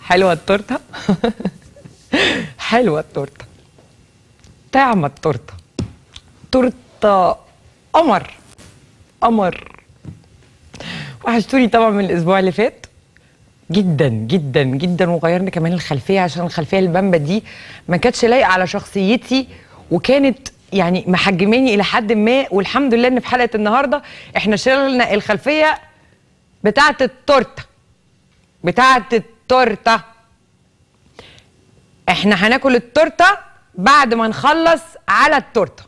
حلوه التورته حلوه التورته طعمه التورته تورته قمر قمر وحشتوني طبعا من الاسبوع اللي فات جدا جدا جدا وغيرنا كمان الخلفيه عشان الخلفيه البامبا دي ما كانتش لايقه على شخصيتي وكانت يعني محجماني الى حد ما والحمد لله ان في حلقه النهارده احنا شلنا الخلفيه بتاعه التورته بتاعه التورته احنا هناكل التورته بعد ما نخلص على التورته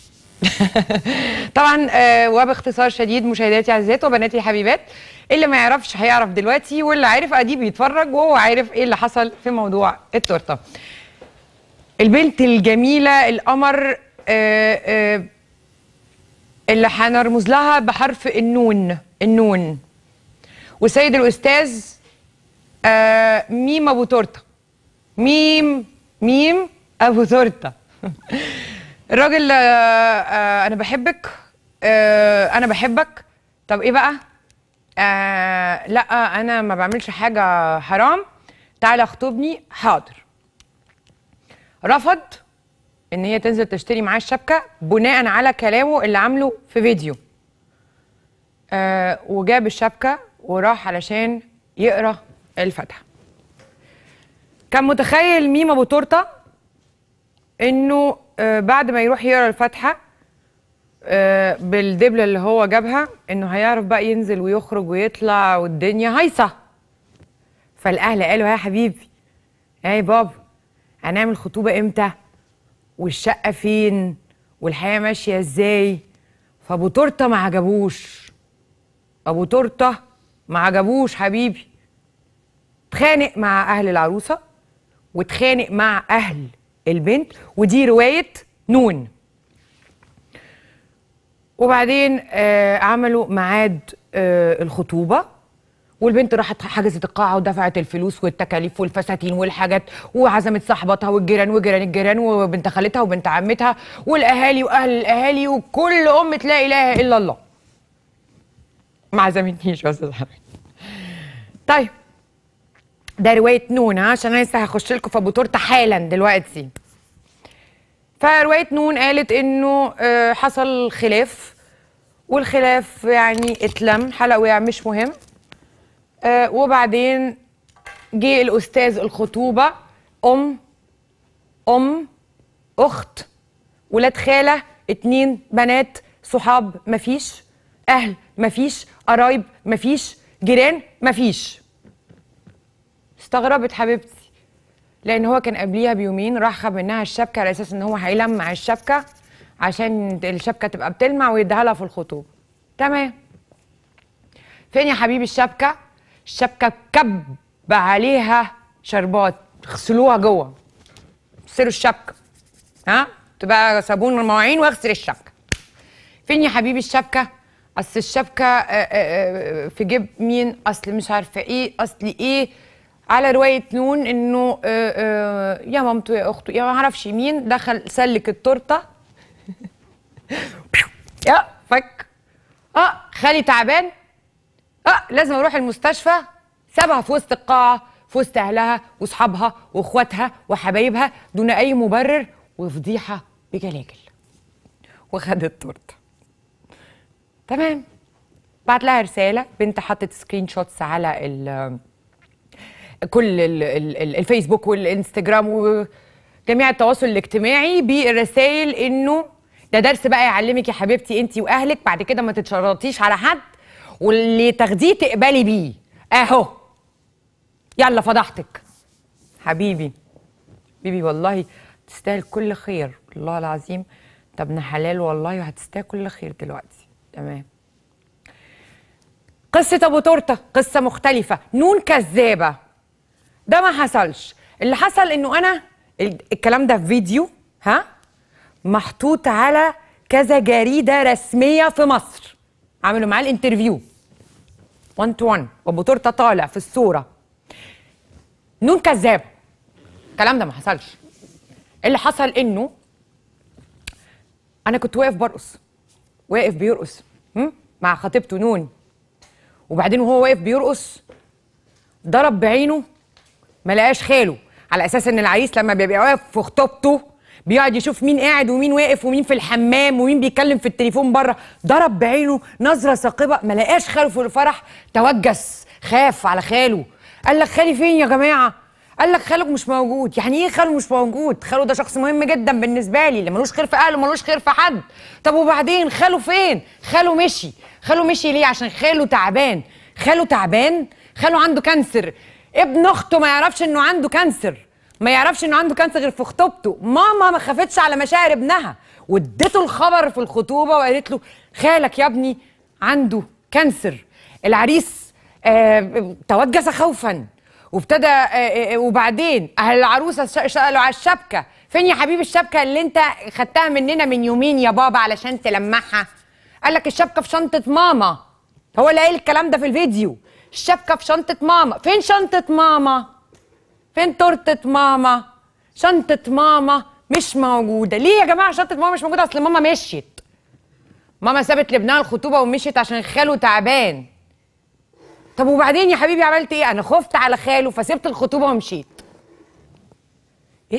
طبعا آه وباختصار شديد مشاهداتي عزيزات وبناتي الحبيبات اللي ما يعرفش هيعرف دلوقتي واللي عارف ادي بيتفرج وهو عارف ايه اللي حصل في موضوع التورته البنت الجميله القمر آه آه اللي هنرمز لها بحرف النون النون وسيد الاستاذ آه ميم ابو تورته ميم ميم ابو تورته الراجل آه آه انا بحبك آه انا بحبك طب ايه بقى آه لا انا ما بعملش حاجه حرام تعالى اخطبني حاضر رفض ان هي تنزل تشتري معاه الشبكه بناء على كلامه اللي عامله في فيديو آه وجاب الشبكه وراح علشان يقرا الفاتحه كان متخيل ميم ابو تورته انه آه بعد ما يروح يقرا الفاتحه آه بالدبله اللي هو جابها انه هيعرف بقى ينزل ويخرج ويطلع والدنيا هايصه فالاهل قالوا يا حبيبي يا بابا هنعمل خطوبه امتى والشقه فين والحياه ماشيه ازاي فابو تورته ما عجبوش ابو تورته ما عجبوش حبيبي اتخانق مع اهل العروسه واتخانق مع اهل البنت ودي روايه نون وبعدين آه عملوا ميعاد آه الخطوبه والبنت راحت حجزت القاعه ودفعت الفلوس والتكاليف والفساتين والحاجات وعزمت صاحباتها والجيران وجيران الجيران وبنت خالتها وبنت عمتها والاهالي واهل الاهالي وكل ام لا اله الا الله ما عزمتنيش بس طيب ده روايه نون عشان انا لسه هخش لكم في ابو تورته حالا دلوقتي فروايه نون قالت انه حصل خلاف والخلاف يعني اتلم حلق وقع مش مهم وبعدين جه الاستاذ الخطوبه ام ام اخت ولاد خاله اتنين بنات صحاب مفيش اهل مفيش قرايب مفيش جيران مفيش استغربت حبيبتي لان هو كان قبليها بيومين راح خد منها الشبكه على اساس ان هو هيلمع الشبكه عشان الشبكه تبقى بتلمع ويديها لها في الخطوبه تمام فين يا حبيبي الشبكه الشبكه كب عليها شربات اغسلوها جوه اغسلوا الشبكه ها تبقى صابون المواعين واغسل الشبكه فين يا حبيبي الشبكه اصل الشبكه آآ آآ في جيب مين اصل مش عارفه ايه اصل ايه على روايه نون انه يا مامته يا اخته يا ما اعرفش مين دخل سلك التورته يا فك اه خالي تعبان اه لازم اروح المستشفى سابها في وسط القاعه في وسط اهلها واصحابها واخواتها وحبايبها دون اي مبرر وفضيحه بجلاجل وخد التورته تمام بعت لها رساله بنت حطت سكرين شوتس على ال كل ال ال الفيسبوك والانستجرام وجميع التواصل الاجتماعي بالرسائل انه ده درس بقى يعلمك يا حبيبتي انت واهلك بعد كده ما تتشرطيش على حد واللي تاخديه تقبلي بيه اهو يلا فضحتك حبيبي بيبي والله تستاهل كل خير والله العظيم انت ابن حلال والله وهتستاهل كل خير دلوقتي تمام قصة أبو تورتة قصة مختلفة نون كذابة ده ما حصلش اللي حصل إنه أنا الكلام ده في فيديو ها محطوط على كذا جريدة رسمية في مصر عملوا معاه الانترفيو 1 تو 1 وأبو تورتة طالع في الصورة نون كذاب الكلام ده ما حصلش اللي حصل إنه أنا كنت واقف برقص واقف بيرقص مع خطيبته نون وبعدين وهو واقف بيرقص ضرب بعينه ما لقاش خاله على اساس ان العريس لما بيبقى واقف في خطوبته بيقعد يشوف مين قاعد ومين واقف ومين في الحمام ومين بيتكلم في التليفون بره ضرب بعينه نظره ثاقبه ما لقاش خاله في الفرح توجس خاف على خاله قال لك خالي فين يا جماعه قال لك خالك مش موجود يعني ايه خاله مش موجود خاله ده شخص مهم جدا بالنسبه لي اللي ملوش خير في اهله ملوش خير في حد طب وبعدين خاله فين خاله مشي خاله مشي ليه عشان خاله تعبان خاله تعبان خاله عنده كانسر ابن اخته ما يعرفش انه عنده كانسر ما يعرفش انه عنده كانسر غير في خطوبته ماما ما خافتش على مشاعر ابنها وادته الخبر في الخطوبه وقالت له خالك يا ابني عنده كانسر العريس آه توجس خوفا وابتدى آه آه وبعدين اهل العروسه ش- سالوا على الشبكه فين يا حبيبي الشبكه اللي انت خدتها مننا من يومين يا بابا علشان تلمعها قال لك الشبكه في شنطه ماما هو اللي قايل الكلام ده في الفيديو الشبكه في شنطه ماما فين شنطه ماما فين تورته ماما شنطه ماما مش موجوده ليه يا جماعه شنطه ماما مش موجوده اصل ماما مشيت ماما سابت لابنها الخطوبه ومشيت عشان خاله تعبان طب وبعدين يا حبيبي عملت ايه انا خفت على خاله فسبت الخطوبه ومشيت ايه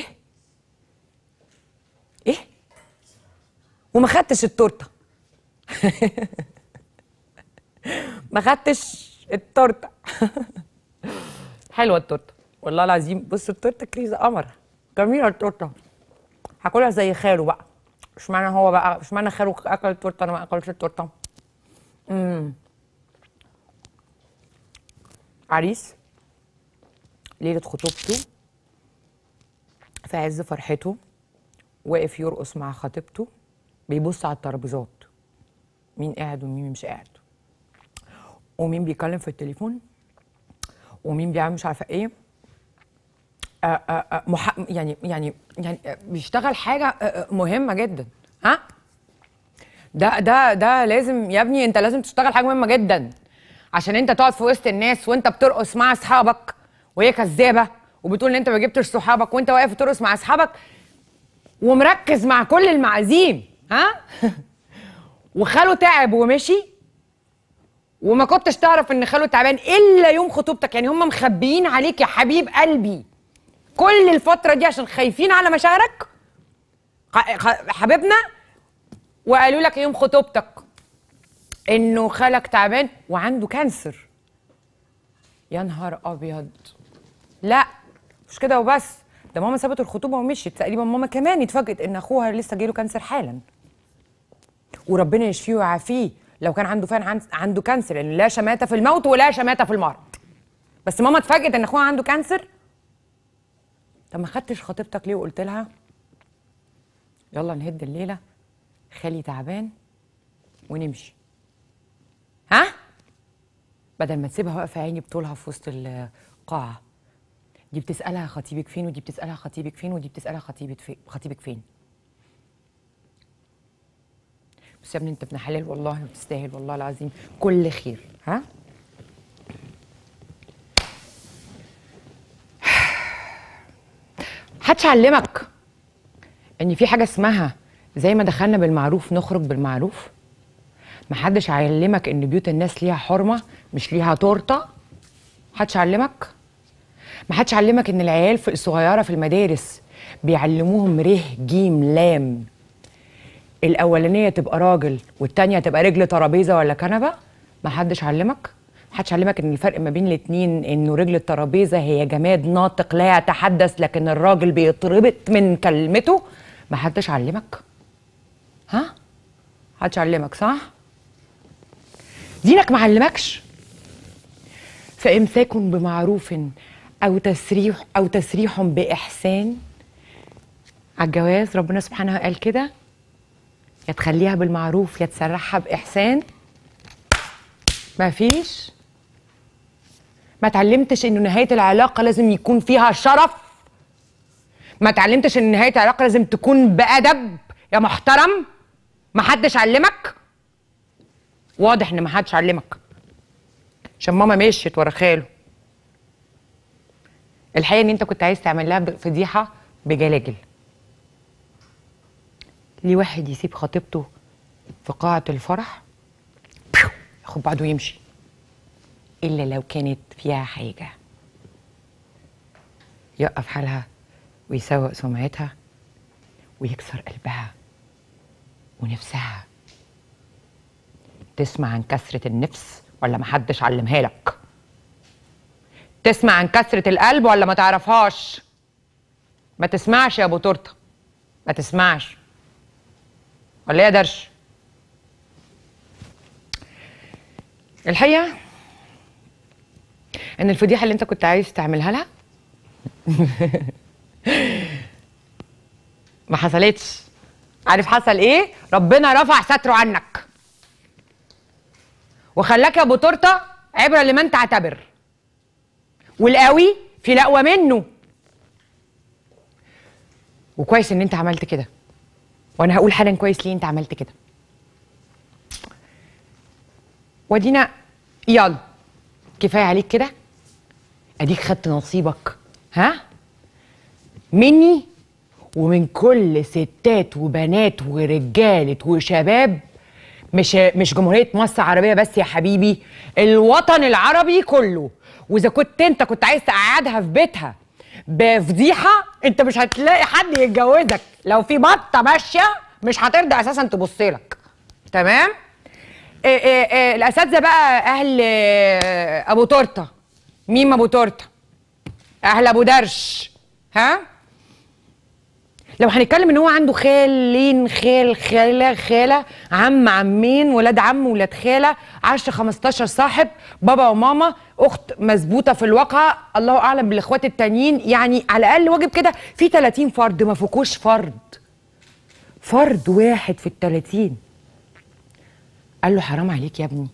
ايه وما خدتش التورته ما خدتش التورته حلوه التورته والله العظيم بص التورته كريزه قمر جميله التورته هاكلها زي خاله بقى اشمعنى هو بقى اشمعنى خاله اكل التورته انا ما اكلتش التورته امم عريس ليله خطوبته في عز فرحته واقف يرقص مع خطيبته بيبص على الترابيزات مين قاعد ومين مش قاعد ومين بيتكلم في التليفون ومين بيعمل مش عارفه ايه آه آه آه مح... يعني يعني يعني آه، بيشتغل حاجه آه، آه، مهمه جدا ها ده ده ده لازم يا ابني انت لازم تشتغل حاجه مهمه جدا عشان انت تقعد في وسط الناس وانت بترقص مع اصحابك وهي كذابه وبتقول ان انت ما جبتش صحابك وانت واقف ترقص مع اصحابك ومركز مع كل المعازيم ها وخاله تعب ومشي وما كنتش تعرف ان خاله تعبان الا يوم خطوبتك يعني هم مخبيين عليك يا حبيب قلبي كل الفتره دي عشان خايفين على مشاعرك خ- خ- حبيبنا وقالوا لك يوم خطوبتك انه خالك تعبان وعنده كانسر يا نهار ابيض لا مش كده وبس ده ماما سابت الخطوبه ومشيت تقريبا ماما كمان اتفاجئت ان اخوها لسه جاله كانسر حالا وربنا يشفيه ويعافيه لو كان عنده فعلا عن- عنده كانسر لان لا شماته في الموت ولا شماته في المرض بس ماما اتفاجئت ان اخوها عنده كانسر طب ما خدتش خطيبتك ليه وقلت لها يلا نهد الليله خالي تعبان ونمشي ها بدل ما تسيبها واقفه عيني بطولها في وسط القاعه دي بتسالها خطيبك فين ودي بتسالها خطيبك فين ودي بتسالها خطيبك فين خطيبك فين بس يا ابني انت ابن حلال والله وتستاهل والله العظيم كل خير ها محدش علمك ان في حاجه اسمها زي ما دخلنا بالمعروف نخرج بالمعروف محدش علمك ان بيوت الناس ليها حرمه مش ليها تورته محدش علمك محدش علمك ان العيال في الصغيره في المدارس بيعلموهم ره جيم لام الاولانيه تبقى راجل والتانيه تبقى رجل ترابيزه ولا كنبه محدش علمك محدش علمك ان الفرق ما بين الاتنين انه رجل الترابيزه هي جماد ناطق لا يتحدث لكن الراجل بيتربط من كلمته محدش علمك ها محدش علمك صح دينك معلمكش فامساك بمعروف او تسريح او تسريح باحسان على الجواز ربنا سبحانه قال كده يا تخليها بالمعروف يا تسرحها باحسان ما فيش ما اتعلمتش انه نهايه العلاقه لازم يكون فيها شرف ما اتعلمتش ان نهايه العلاقه لازم تكون بادب يا محترم ما حدش علمك واضح ان ما حدش علمك عشان ماما مشيت ورا خاله الحقيقه ان انت كنت عايز تعمل لها فضيحه بجلاجل ليه واحد يسيب خطيبته في قاعه الفرح ياخد بعضه ويمشي الا لو كانت فيها حاجه يوقف حالها ويسوق سمعتها ويكسر قلبها ونفسها تسمع عن كسرة النفس ولا محدش علمها لك تسمع عن كسرة القلب ولا ما تعرفهاش ما تسمعش يا ابو تورته ما تسمعش ولا ايه يا درش الحقيقه ان الفضيحه اللي انت كنت عايز تعملها لها ما حصلتش عارف حصل ايه ربنا رفع ستره عنك وخلاك يا ابو تورته عبره لمن تعتبر والقوي في لقوى منه وكويس ان انت عملت كده وانا هقول حالا كويس ليه انت عملت كده ودينا يلا كفايه عليك كده اديك خدت نصيبك ها مني ومن كل ستات وبنات ورجاله وشباب مش مش جمهوريه مصر العربيه بس يا حبيبي الوطن العربي كله واذا كنت انت كنت عايز تقعدها في بيتها بفضيحه انت مش هتلاقي حد يتجوزك لو في بطه ماشيه مش هترضى اساسا تبص لك تمام إيه إيه إيه الاساتذه بقى اهل آه، ابو تورته ميم ابو تورته اهل ابو درش ها لو هنتكلم ان هو عنده خالين خال خاله خاله عم عمين ولاد عم ولاد خاله 10 15 صاحب بابا وماما اخت مظبوطه في الواقع الله اعلم بالاخوات التانيين يعني على الاقل واجب كده في 30 فرد ما فوقوش فرد فرد واحد في ال 30 قال له حرام عليك يا ابني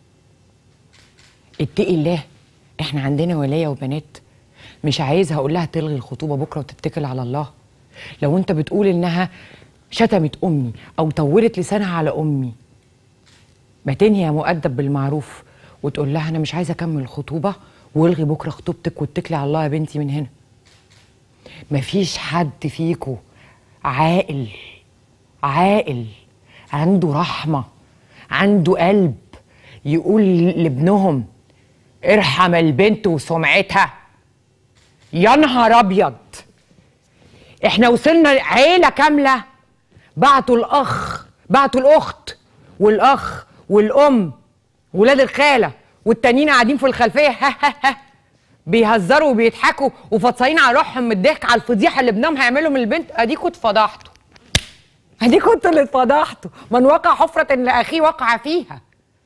اتقي الله احنا عندنا ولايه وبنات مش عايزها اقول لها تلغي الخطوبه بكره وتتكل على الله لو انت بتقول انها شتمت امي او طولت لسانها على امي ما تنهي يا مؤدب بالمعروف وتقول لها انا مش عايزه اكمل الخطوبه والغي بكره خطوبتك واتكلي على الله يا بنتي من هنا مفيش حد فيكو عاقل عاقل عنده رحمه عنده قلب يقول لابنهم ارحم البنت وسمعتها يا نهار ابيض احنا وصلنا عيله كامله بعتوا الاخ بعتوا الاخت والاخ والام ولاد الخاله والتانيين قاعدين في الخلفيه ها ها ها بيهزروا وبيضحكوا وفطسانين على روحهم من الضحك على الفضيحه اللي ابنهم هيعمله من البنت اديكوا اتفضحتوا اديكوا انتوا اللي اتفضحتوا من وقع حفره لاخيه وقع فيها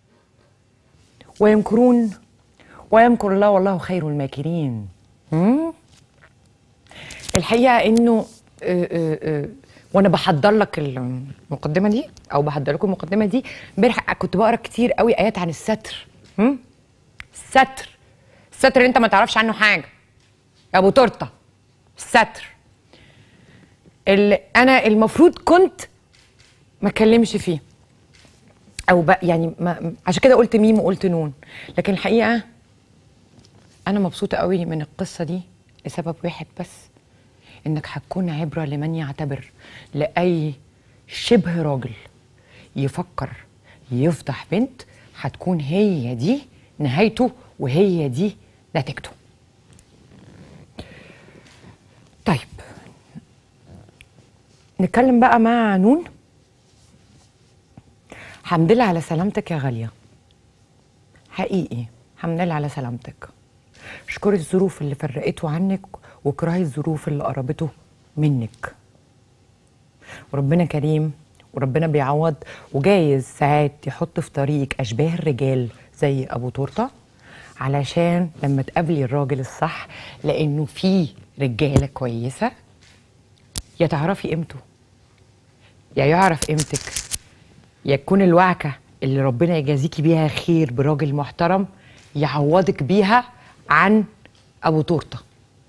ويمكرون ويمكر الله والله خير الماكرين مم؟ الحقيقه انه آه، آه، آه، وانا بحضر لك المقدمه دي او بحضر لكم المقدمه دي امبارح كنت بقرا كتير قوي ايات عن الستر مم؟ الستر الستر اللي انت ما تعرفش عنه حاجه يا ابو تورته الستر اللي انا المفروض كنت ما اتكلمش فيه او بقى يعني ما عشان كده قلت ميم وقلت نون لكن الحقيقه انا مبسوطه قوي من القصه دي لسبب واحد بس انك هتكون عبره لمن يعتبر لاي شبه راجل يفكر يفضح بنت هتكون هي دي نهايته وهي دي نتيجته طيب نتكلم بقى مع نون حمد لله على سلامتك يا غاليه حقيقي حمد لله على سلامتك اشكري الظروف اللي فرقته عنك واكرهي الظروف اللي قربته منك وربنا كريم وربنا بيعوض وجايز ساعات يحط في طريقك اشباه الرجال زي ابو تورته علشان لما تقابلي الراجل الصح لانه في رجاله كويسه يا تعرفي قيمته يا يعرف قيمتك يا تكون الوعكه اللي ربنا يجازيكي بيها خير براجل محترم يعوضك بيها عن ابو تورته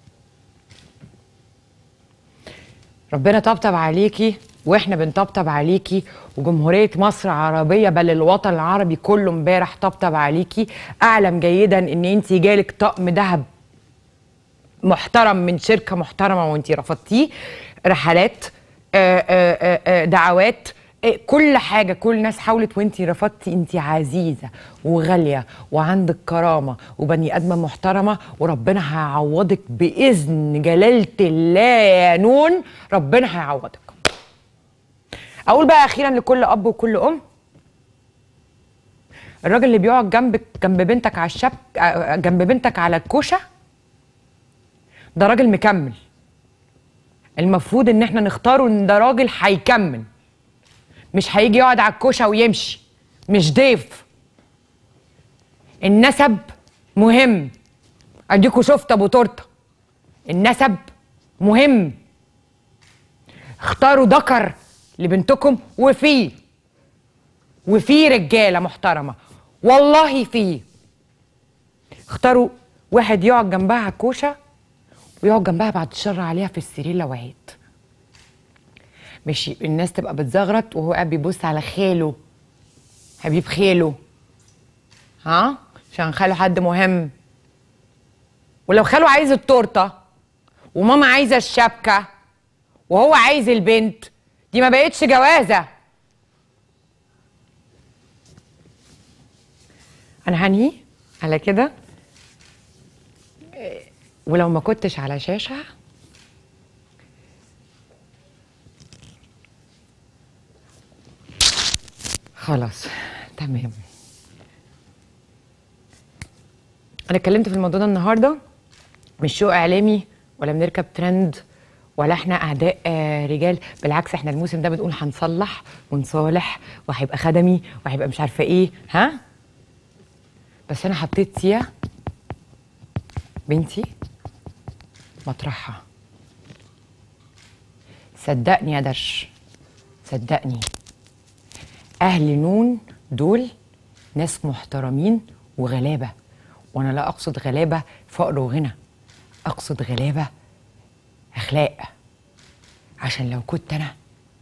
ربنا طبطب عليكي واحنا بنطبطب عليكي وجمهورية مصر العربية بل الوطن العربي كله امبارح طبطب عليكي اعلم جيدا ان انت جالك طقم ذهب محترم من شركة محترمة وانت رفضتيه رحلات آآ آآ آآ دعوات إيه، كل حاجه كل الناس حاولت وانت رفضتي انت عزيزه وغاليه وعندك كرامه وبني ادمه محترمه وربنا هيعوضك باذن جلاله الله يا نون ربنا هيعوضك اقول بقى اخيرا لكل اب وكل ام الراجل اللي بيقعد جنبك جنب بنتك على الشبك آه، جنب بنتك على الكوشه ده راجل مكمل المفروض ان احنا نختاره ان ده راجل هيكمل مش هيجي يقعد على الكوشه ويمشي مش ضيف النسب مهم اديكوا شفت ابو تورته النسب مهم اختاروا ذكر لبنتكم وفيه وفي رجاله محترمه والله فيه اختاروا واحد يقعد جنبها على الكوشه ويقعد جنبها بعد الشر عليها في السرير لو وعيت مش الناس تبقى بتزغرط وهو قاعد بيبص على خاله حبيب خاله ها عشان خاله حد مهم ولو خاله عايز التورته وماما عايزه الشبكه وهو عايز البنت دي ما بقتش جوازه انا هنهي على كده إيه، ولو ما كنتش على شاشه خلاص تمام انا اتكلمت في الموضوع ده النهارده مش شو اعلامي ولا بنركب ترند ولا احنا اعداء آه، رجال بالعكس احنا الموسم ده بنقول هنصلح ونصالح وهيبقى خدمي وهيبقى مش عارفه ايه ها بس انا حطيت سيا بنتي مطرحها صدقني يا درش صدقني اهل نون دول ناس محترمين وغلابه وانا لا اقصد غلابه فقر وغنى اقصد غلابه اخلاق عشان لو كنت انا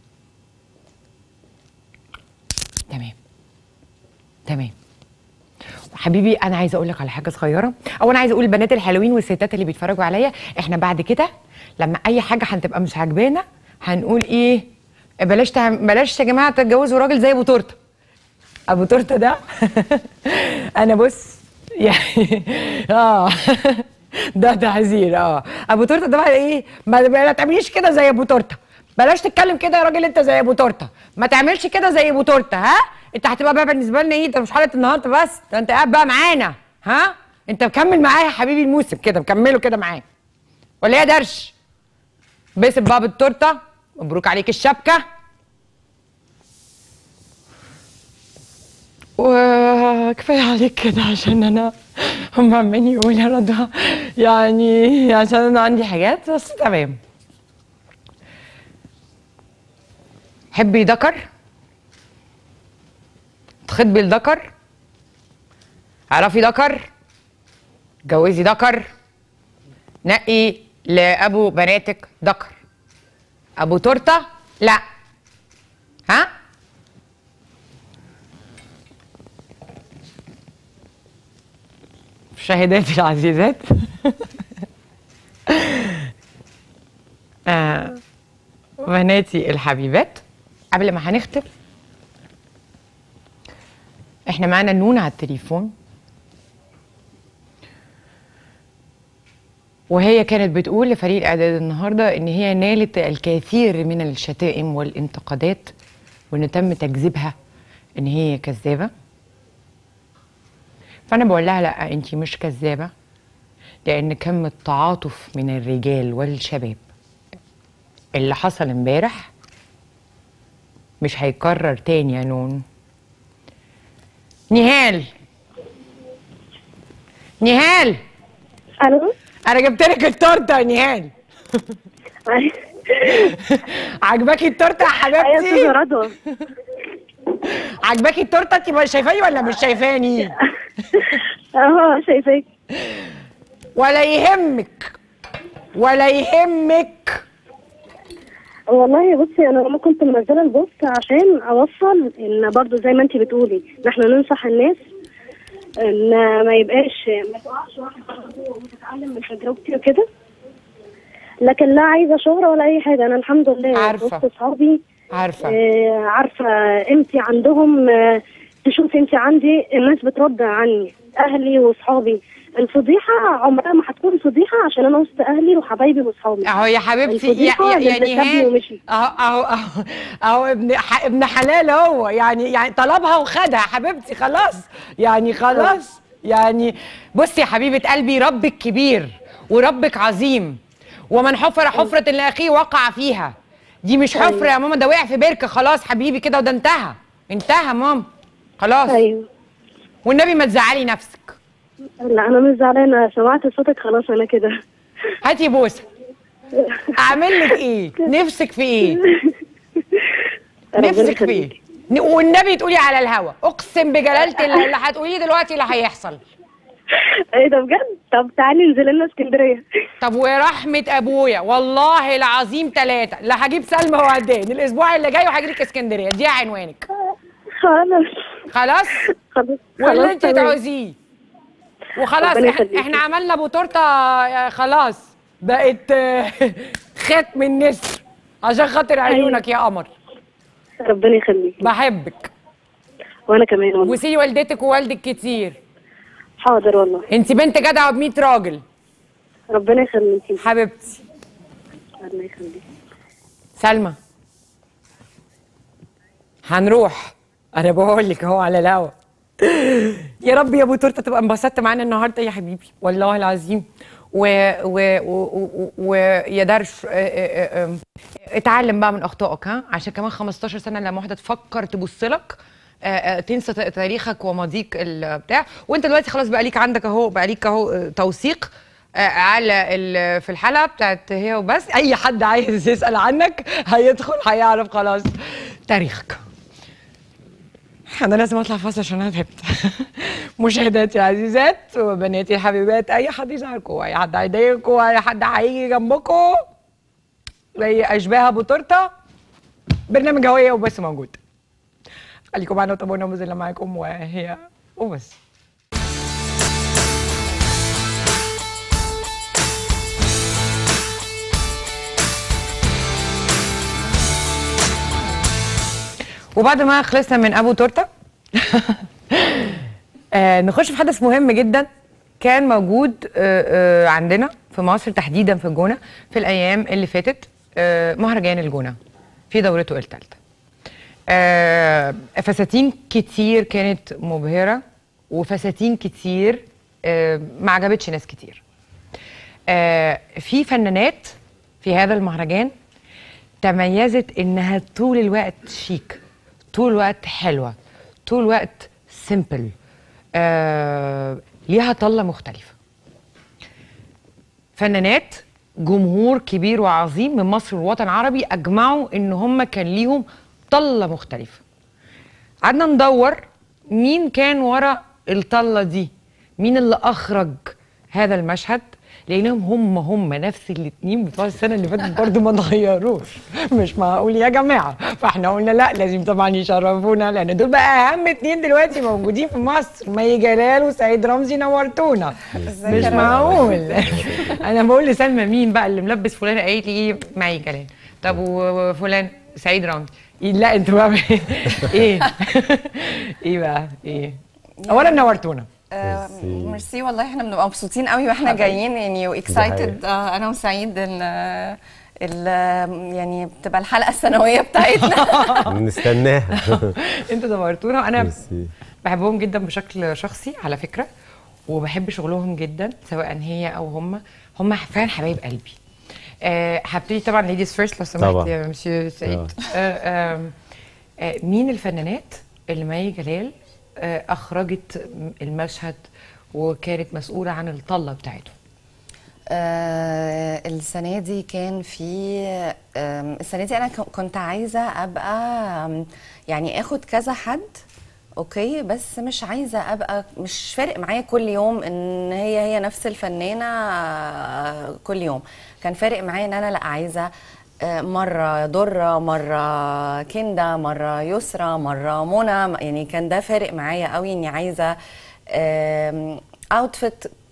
تمام تمام حبيبي انا عايزه اقول لك على حاجه صغيره او انا عايزه اقول البنات الحلوين والستات اللي بيتفرجوا عليا احنا بعد كده لما اي حاجه هتبقى مش عاجبانا هنقول ايه بلاش تعم... بلاش يا جماعه تتجوزوا راجل زي ابو تورته ابو تورته ده انا بص يعني اه ده تعذير اه ابو تورته ده بقى ايه ما, ما تعمليش كده زي ابو تورته بلاش تتكلم كده يا راجل انت زي ابو تورته ما تعملش كده زي ابو تورته ها انت هتبقى بقى بالنسبه لنا ايه انت مش حلقه النهارده بس ده انت قاعد بقى معانا ها انت مكمل معايا يا حبيبي الموسم كده مكمله كده معايا ولا ايه يا درش باسم بقى بالتورته مبروك عليك الشبكه وكفايه عليك كده عشان انا هم عمالين يقولوا يا رضوى يعني عشان انا عندي حاجات بس تمام حبي ذكر تخطبي الذكر اعرفي ذكر جوزي ذكر نقي لابو بناتك ذكر ابو تورته لا ها مشاهداتي العزيزات آه، بناتي الحبيبات قبل ما هنختم احنا معانا نون على التليفون وهي كانت بتقول لفريق الاعداد النهارده ان هي نالت الكثير من الشتائم والانتقادات وان تم تكذيبها ان هي كذابه فانا بقول لها لا انت مش كذابه لان كم التعاطف من الرجال والشباب اللي حصل امبارح مش هيكرر تاني يا نون نهال نهال الو انا جبت لك التورته يا نهال عجباكي التورته يا ايوه استاذه حبيبتي رضوى عجباكي التورته انت مش شايفاني ولا مش شايفاني اه شايفاك ولا يهمك ولا يهمك والله بصي انا لما كنت منزله البوست عشان اوصل ان برضو زي ما انت بتقولي ان احنا ننصح الناس ان ما يبقاش ما تقعش واحده وتتعلم من تجربتي وكده لكن لا عايزه شهره ولا اي حاجه انا الحمد لله عارفة. وسط اصحابي عارفه آه، عارفه انت عندهم آه، تشوفي انت عندي الناس بترد عني اهلي واصحابي الفضيحه عمرها ما هتكون فضيحه عشان انا وسط اهلي وحبايبي واصحابي اهو يا حبيبتي يا الفضيحة يا- اللي يعني سابني ها ومشي. اهو اهو اهو اهو ابن ح- ابن حلال هو يعني يعني طلبها وخدها حبيبتي خلاص يعني خلاص يعني بصي يا حبيبه قلبي ربك كبير وربك عظيم ومن حفر حفره لاخيه وقع فيها دي مش حفره يا ماما ده وقع في بركه خلاص حبيبي كده وده انتهى انتهى ماما خلاص ايوه والنبي ما تزعلي نفسك لا انا مش زعلانه سمعت صوتك خلاص انا كده هاتي بوسه اعمل لك ايه نفسك في ايه ربنا نفسك في يخليك. ايه والنبي تقولي على الهوا اقسم بجلاله الله اللي هتقوليه دلوقتي اللي هيحصل ايه ده بجد طب تعالي انزل لنا اسكندريه طب ورحمه ابويا والله العظيم ثلاثه لا هجيب سلمى وهدان الاسبوع اللي جاي وهجيلك اسكندريه دي عنوانك خلاص خلاص خلاص واللي خلاص انت تمام. تعوزيه وخلاص ربنا احنا, يخليكي. احنا عملنا ابو تورته آه، خلاص بقت آه، ختم النسر عشان خاطر عيونك يا قمر ربنا يخليك بحبك وانا كمان والله وسي والدتك ووالدك كتير حاضر والله انت بنت جدعه ب راجل ربنا يخليكي حبيبتي ربنا يخليك سلمى هنروح انا بقول لك اهو على الهوا يا رب يا ابو تورته تبقى انبسطت معانا النهارده يا حبيبي والله العظيم و و و و- ويا درش اه، اه، اه، اتعلم بقى من اخطائك ها عشان كمان 15 سنه لما واحده تفكر تبص لك اه، اه، تنسى ت- تاريخك وماضيك البتاع وانت دلوقتي خلاص بقى ليك عندك اهو بقى ليك اهو اه، توثيق آه، على ال- في الحلقه بتاعت هي وبس اي حد عايز يسال عنك هيدخل هيعرف خلاص تاريخك انا لازم اطلع فاصل عشان انا تعبت مشاهداتي العزيزات وبناتي الحبيبات اي حد يزعلكم اي حد هيضايقكم اي حد هيجي جنبكم زي اشباه ابو تورته برنامج هويه وبس موجود خليكم معانا وتابعونا وما زلنا معاكم وهي وبس وبعد ما خلصنا من ابو تورته آه نخش في حدث مهم جدا كان موجود آه آه عندنا في مصر تحديدا في الجونه في الايام اللي فاتت آه مهرجان الجونه في دورته الثالثه آه فساتين كتير كانت مبهره وفساتين كتير آه ما عجبتش ناس كتير آه في فنانات في هذا المهرجان تميزت انها طول الوقت شيك طول الوقت حلوه طول الوقت سيمبل آه ليها طله مختلفه فنانات جمهور كبير وعظيم من مصر والوطن العربي اجمعوا ان هم كان ليهم طله مختلفه قعدنا ندور مين كان ورا الطله دي مين اللي اخرج هذا المشهد لانهم هم هم نفس الاتنين بتوع السنه اللي فاتت برضو ما اتغيروش مش معقول يا جماعه فاحنا قلنا لا لازم طبعا يشرفونا لان دول بقى اهم اتنين دلوقتي موجودين في مصر مي جلال وسعيد رمزي نورتونا مش معقول انا بقول لسلمى مين بقى اللي ملبس فلانه قالت لي ايه مي جلال طب وفلان سعيد رمزي لا انتوا بقى ايه ايه بقى ايه اولا نورتونا آه، ميرسي. ميرسي والله احنا بنبقى مبسوطين قوي واحنا جايين يعني واكسايتد انا وسعيد ان آه، ال يعني بتبقى الحلقه السنويه بتاعتنا بنستناها انتوا نورتونا وانا ميرسي. بحبهم جدا بشكل شخصي على فكره وبحب شغلهم جدا سواء هي او هم هم فعلا حبايب قلبي آه، هبتدي طبعا ليديز فيرست لو سمحت طبعا. يا مسيو سعيد آه، آم، آه، مين الفنانات اللي مي جلال آه، اخرجت المشهد وكانت مسؤوله عن الطله بتاعته آه، السنه دي كان في آم، السنه دي انا ك- كنت عايزه ابقى آم، يعني اخد كذا حد اوكي بس مش عايزه ابقى مش فارق معايا كل يوم ان هي هي نفس الفنانه آه، كل يوم كان فارق معايا ان انا لا عايزه آه، مرة درة مرة كندا مرة يسرى مرة منى يعني كان ده فارق معايا قوي اني عايزة اوتفيت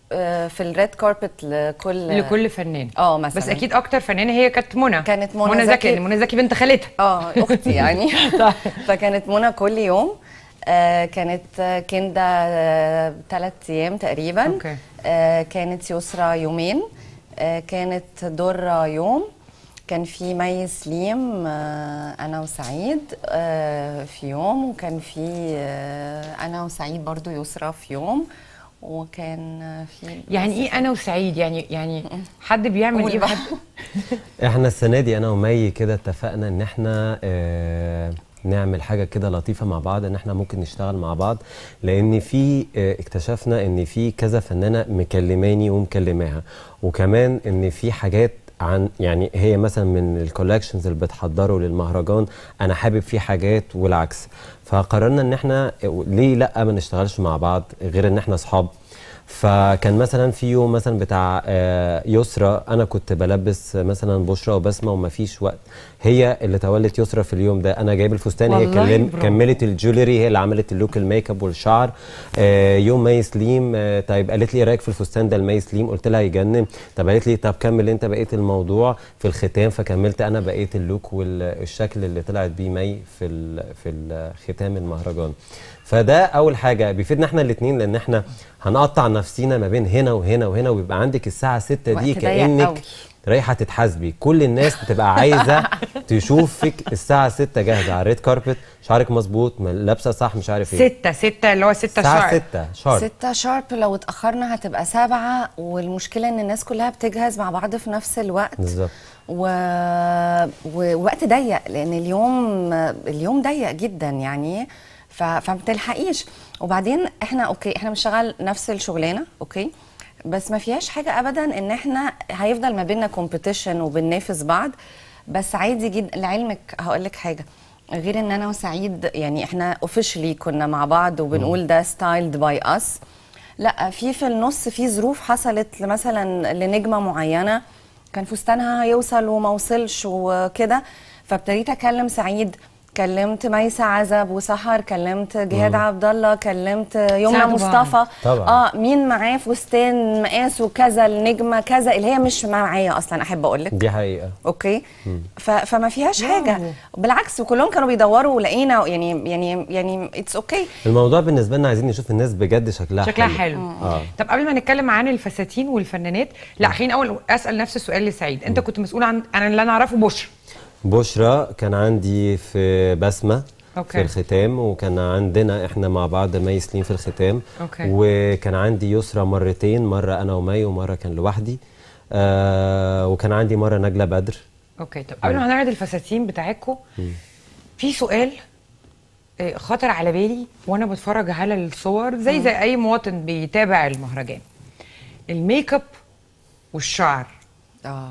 آه، في الريد كاربت لكل لكل فنان اه مثلا بس اكيد اكتر فنانه هي كانت منى كانت منى منى زكي. زكي لأن منى زكي بنت خالتها اه اختي يعني فكانت منى كل يوم آه كانت آه، كندا ثلاث ايام تقريبا أوكي. آه كانت يسرى يومين آه كانت درة يوم كان في مي سليم آه انا وسعيد آه في يوم وكان في آه انا وسعيد برضو يسرى في يوم وكان آه، في يعني ايه انا وسعيد يعني يعني حد بيعمل قول ايه بقى. وحد احنا السنه دي انا ومي كده اتفقنا ان احنا آه نعمل حاجه كده لطيفه مع بعض ان احنا ممكن نشتغل مع بعض لان في آه اكتشفنا ان في كذا فنانه مكلماني ومكلماها وكمان ان في حاجات عن يعني هي مثلا من الكولكشنز اللي بتحضره للمهرجان انا حابب فيه حاجات والعكس فقررنا ان احنا ليه لا ما نشتغلش مع بعض غير ان احنا اصحاب فكان مثلا في يوم مثلا بتاع آه، يسرى انا كنت بلبس مثلا بشرى وبسمه وما فيش وقت هي اللي تولت يسرى في اليوم ده انا جايب الفستان هي والله كلم برافو. كملت الجولري هي اللي عملت اللوك الميك اب والشعر آه، يوم مي سليم آه، طيب قالت لي ايه رايك في الفستان ده لمي سليم قلت لها يجنن طب قالت لي طب كمل انت بقيه الموضوع في الختام فكملت انا بقيه اللوك والشكل اللي طلعت بيه مي في ال- في الختام المهرجان فده اول حاجه بيفيدنا احنا الاثنين لان احنا هنقطع نفسينا ما بين هنا وهنا وهنا ويبقى عندك الساعه 6 دي وقت ضيق قوي. كانك رايحه تتحاسبي كل الناس بتبقى عايزه تشوفك الساعه 6 جاهزه على الريد كاربت شعرك مظبوط ما- لابسه صح مش عارف ايه ستة ستة اللي هو ستة الساعه شهر 6 شارب ستة شارب لو اتأخرنا هتبقى سبعة والمشكلة ان الناس كلها بتجهز مع بعض في نفس الوقت بالظبط و... ووقت ضيق لان اليوم اليوم ضيق جدا يعني ف... فمتلحقيش وبعدين احنا اوكي احنا بنشتغل نفس الشغلانه اوكي بس ما فيهاش حاجه ابدا ان احنا هيفضل ما بيننا كومبيتيشن وبننافس بعض بس عادي جدا لعلمك هقول لك حاجه غير ان انا وسعيد يعني احنا اوفيشلي كنا مع بعض وبنقول ده ستايلد باي اس لا في في النص في ظروف حصلت مثلا لنجمه معينه كان فستانها هيوصل وما وصلش وكده فابتديت اكلم سعيد كلمت ميسة عزب وسحر كلمت جهاد عبد الله كلمت يمنى ساعدوا مصطفى طبعا. اه مين معاه فستان مقاسه كذا النجمه كذا اللي هي مش معايا اصلا احب اقول لك دي حقيقه اوكي ف... فما فيهاش واو. حاجه بالعكس وكلهم كانوا بيدوروا ولقينا يعني يعني يعني اتس اوكي الموضوع بالنسبه لنا عايزين نشوف الناس بجد شكلها شكلها حلو اه طب قبل ما نتكلم عن الفساتين والفنانات لا خليني اول اسال نفس السؤال لسعيد انت كنت مسؤول عن انا اللي انا اعرفه بشرى بشرى كان عندي في بسمه أوكي. في الختام وكان عندنا احنا مع بعض مي سليم في الختام أوكي. وكان عندي يسرى مرتين مره انا ومي ومره كان لوحدي آه وكان عندي مره نجله بدر اوكي طب قبل ما نعرض الفساتين بتاعتكم في سؤال آه، خطر على بالي وانا بتفرج على الصور زي زي اي مواطن بيتابع المهرجان الميك اب والشعر اه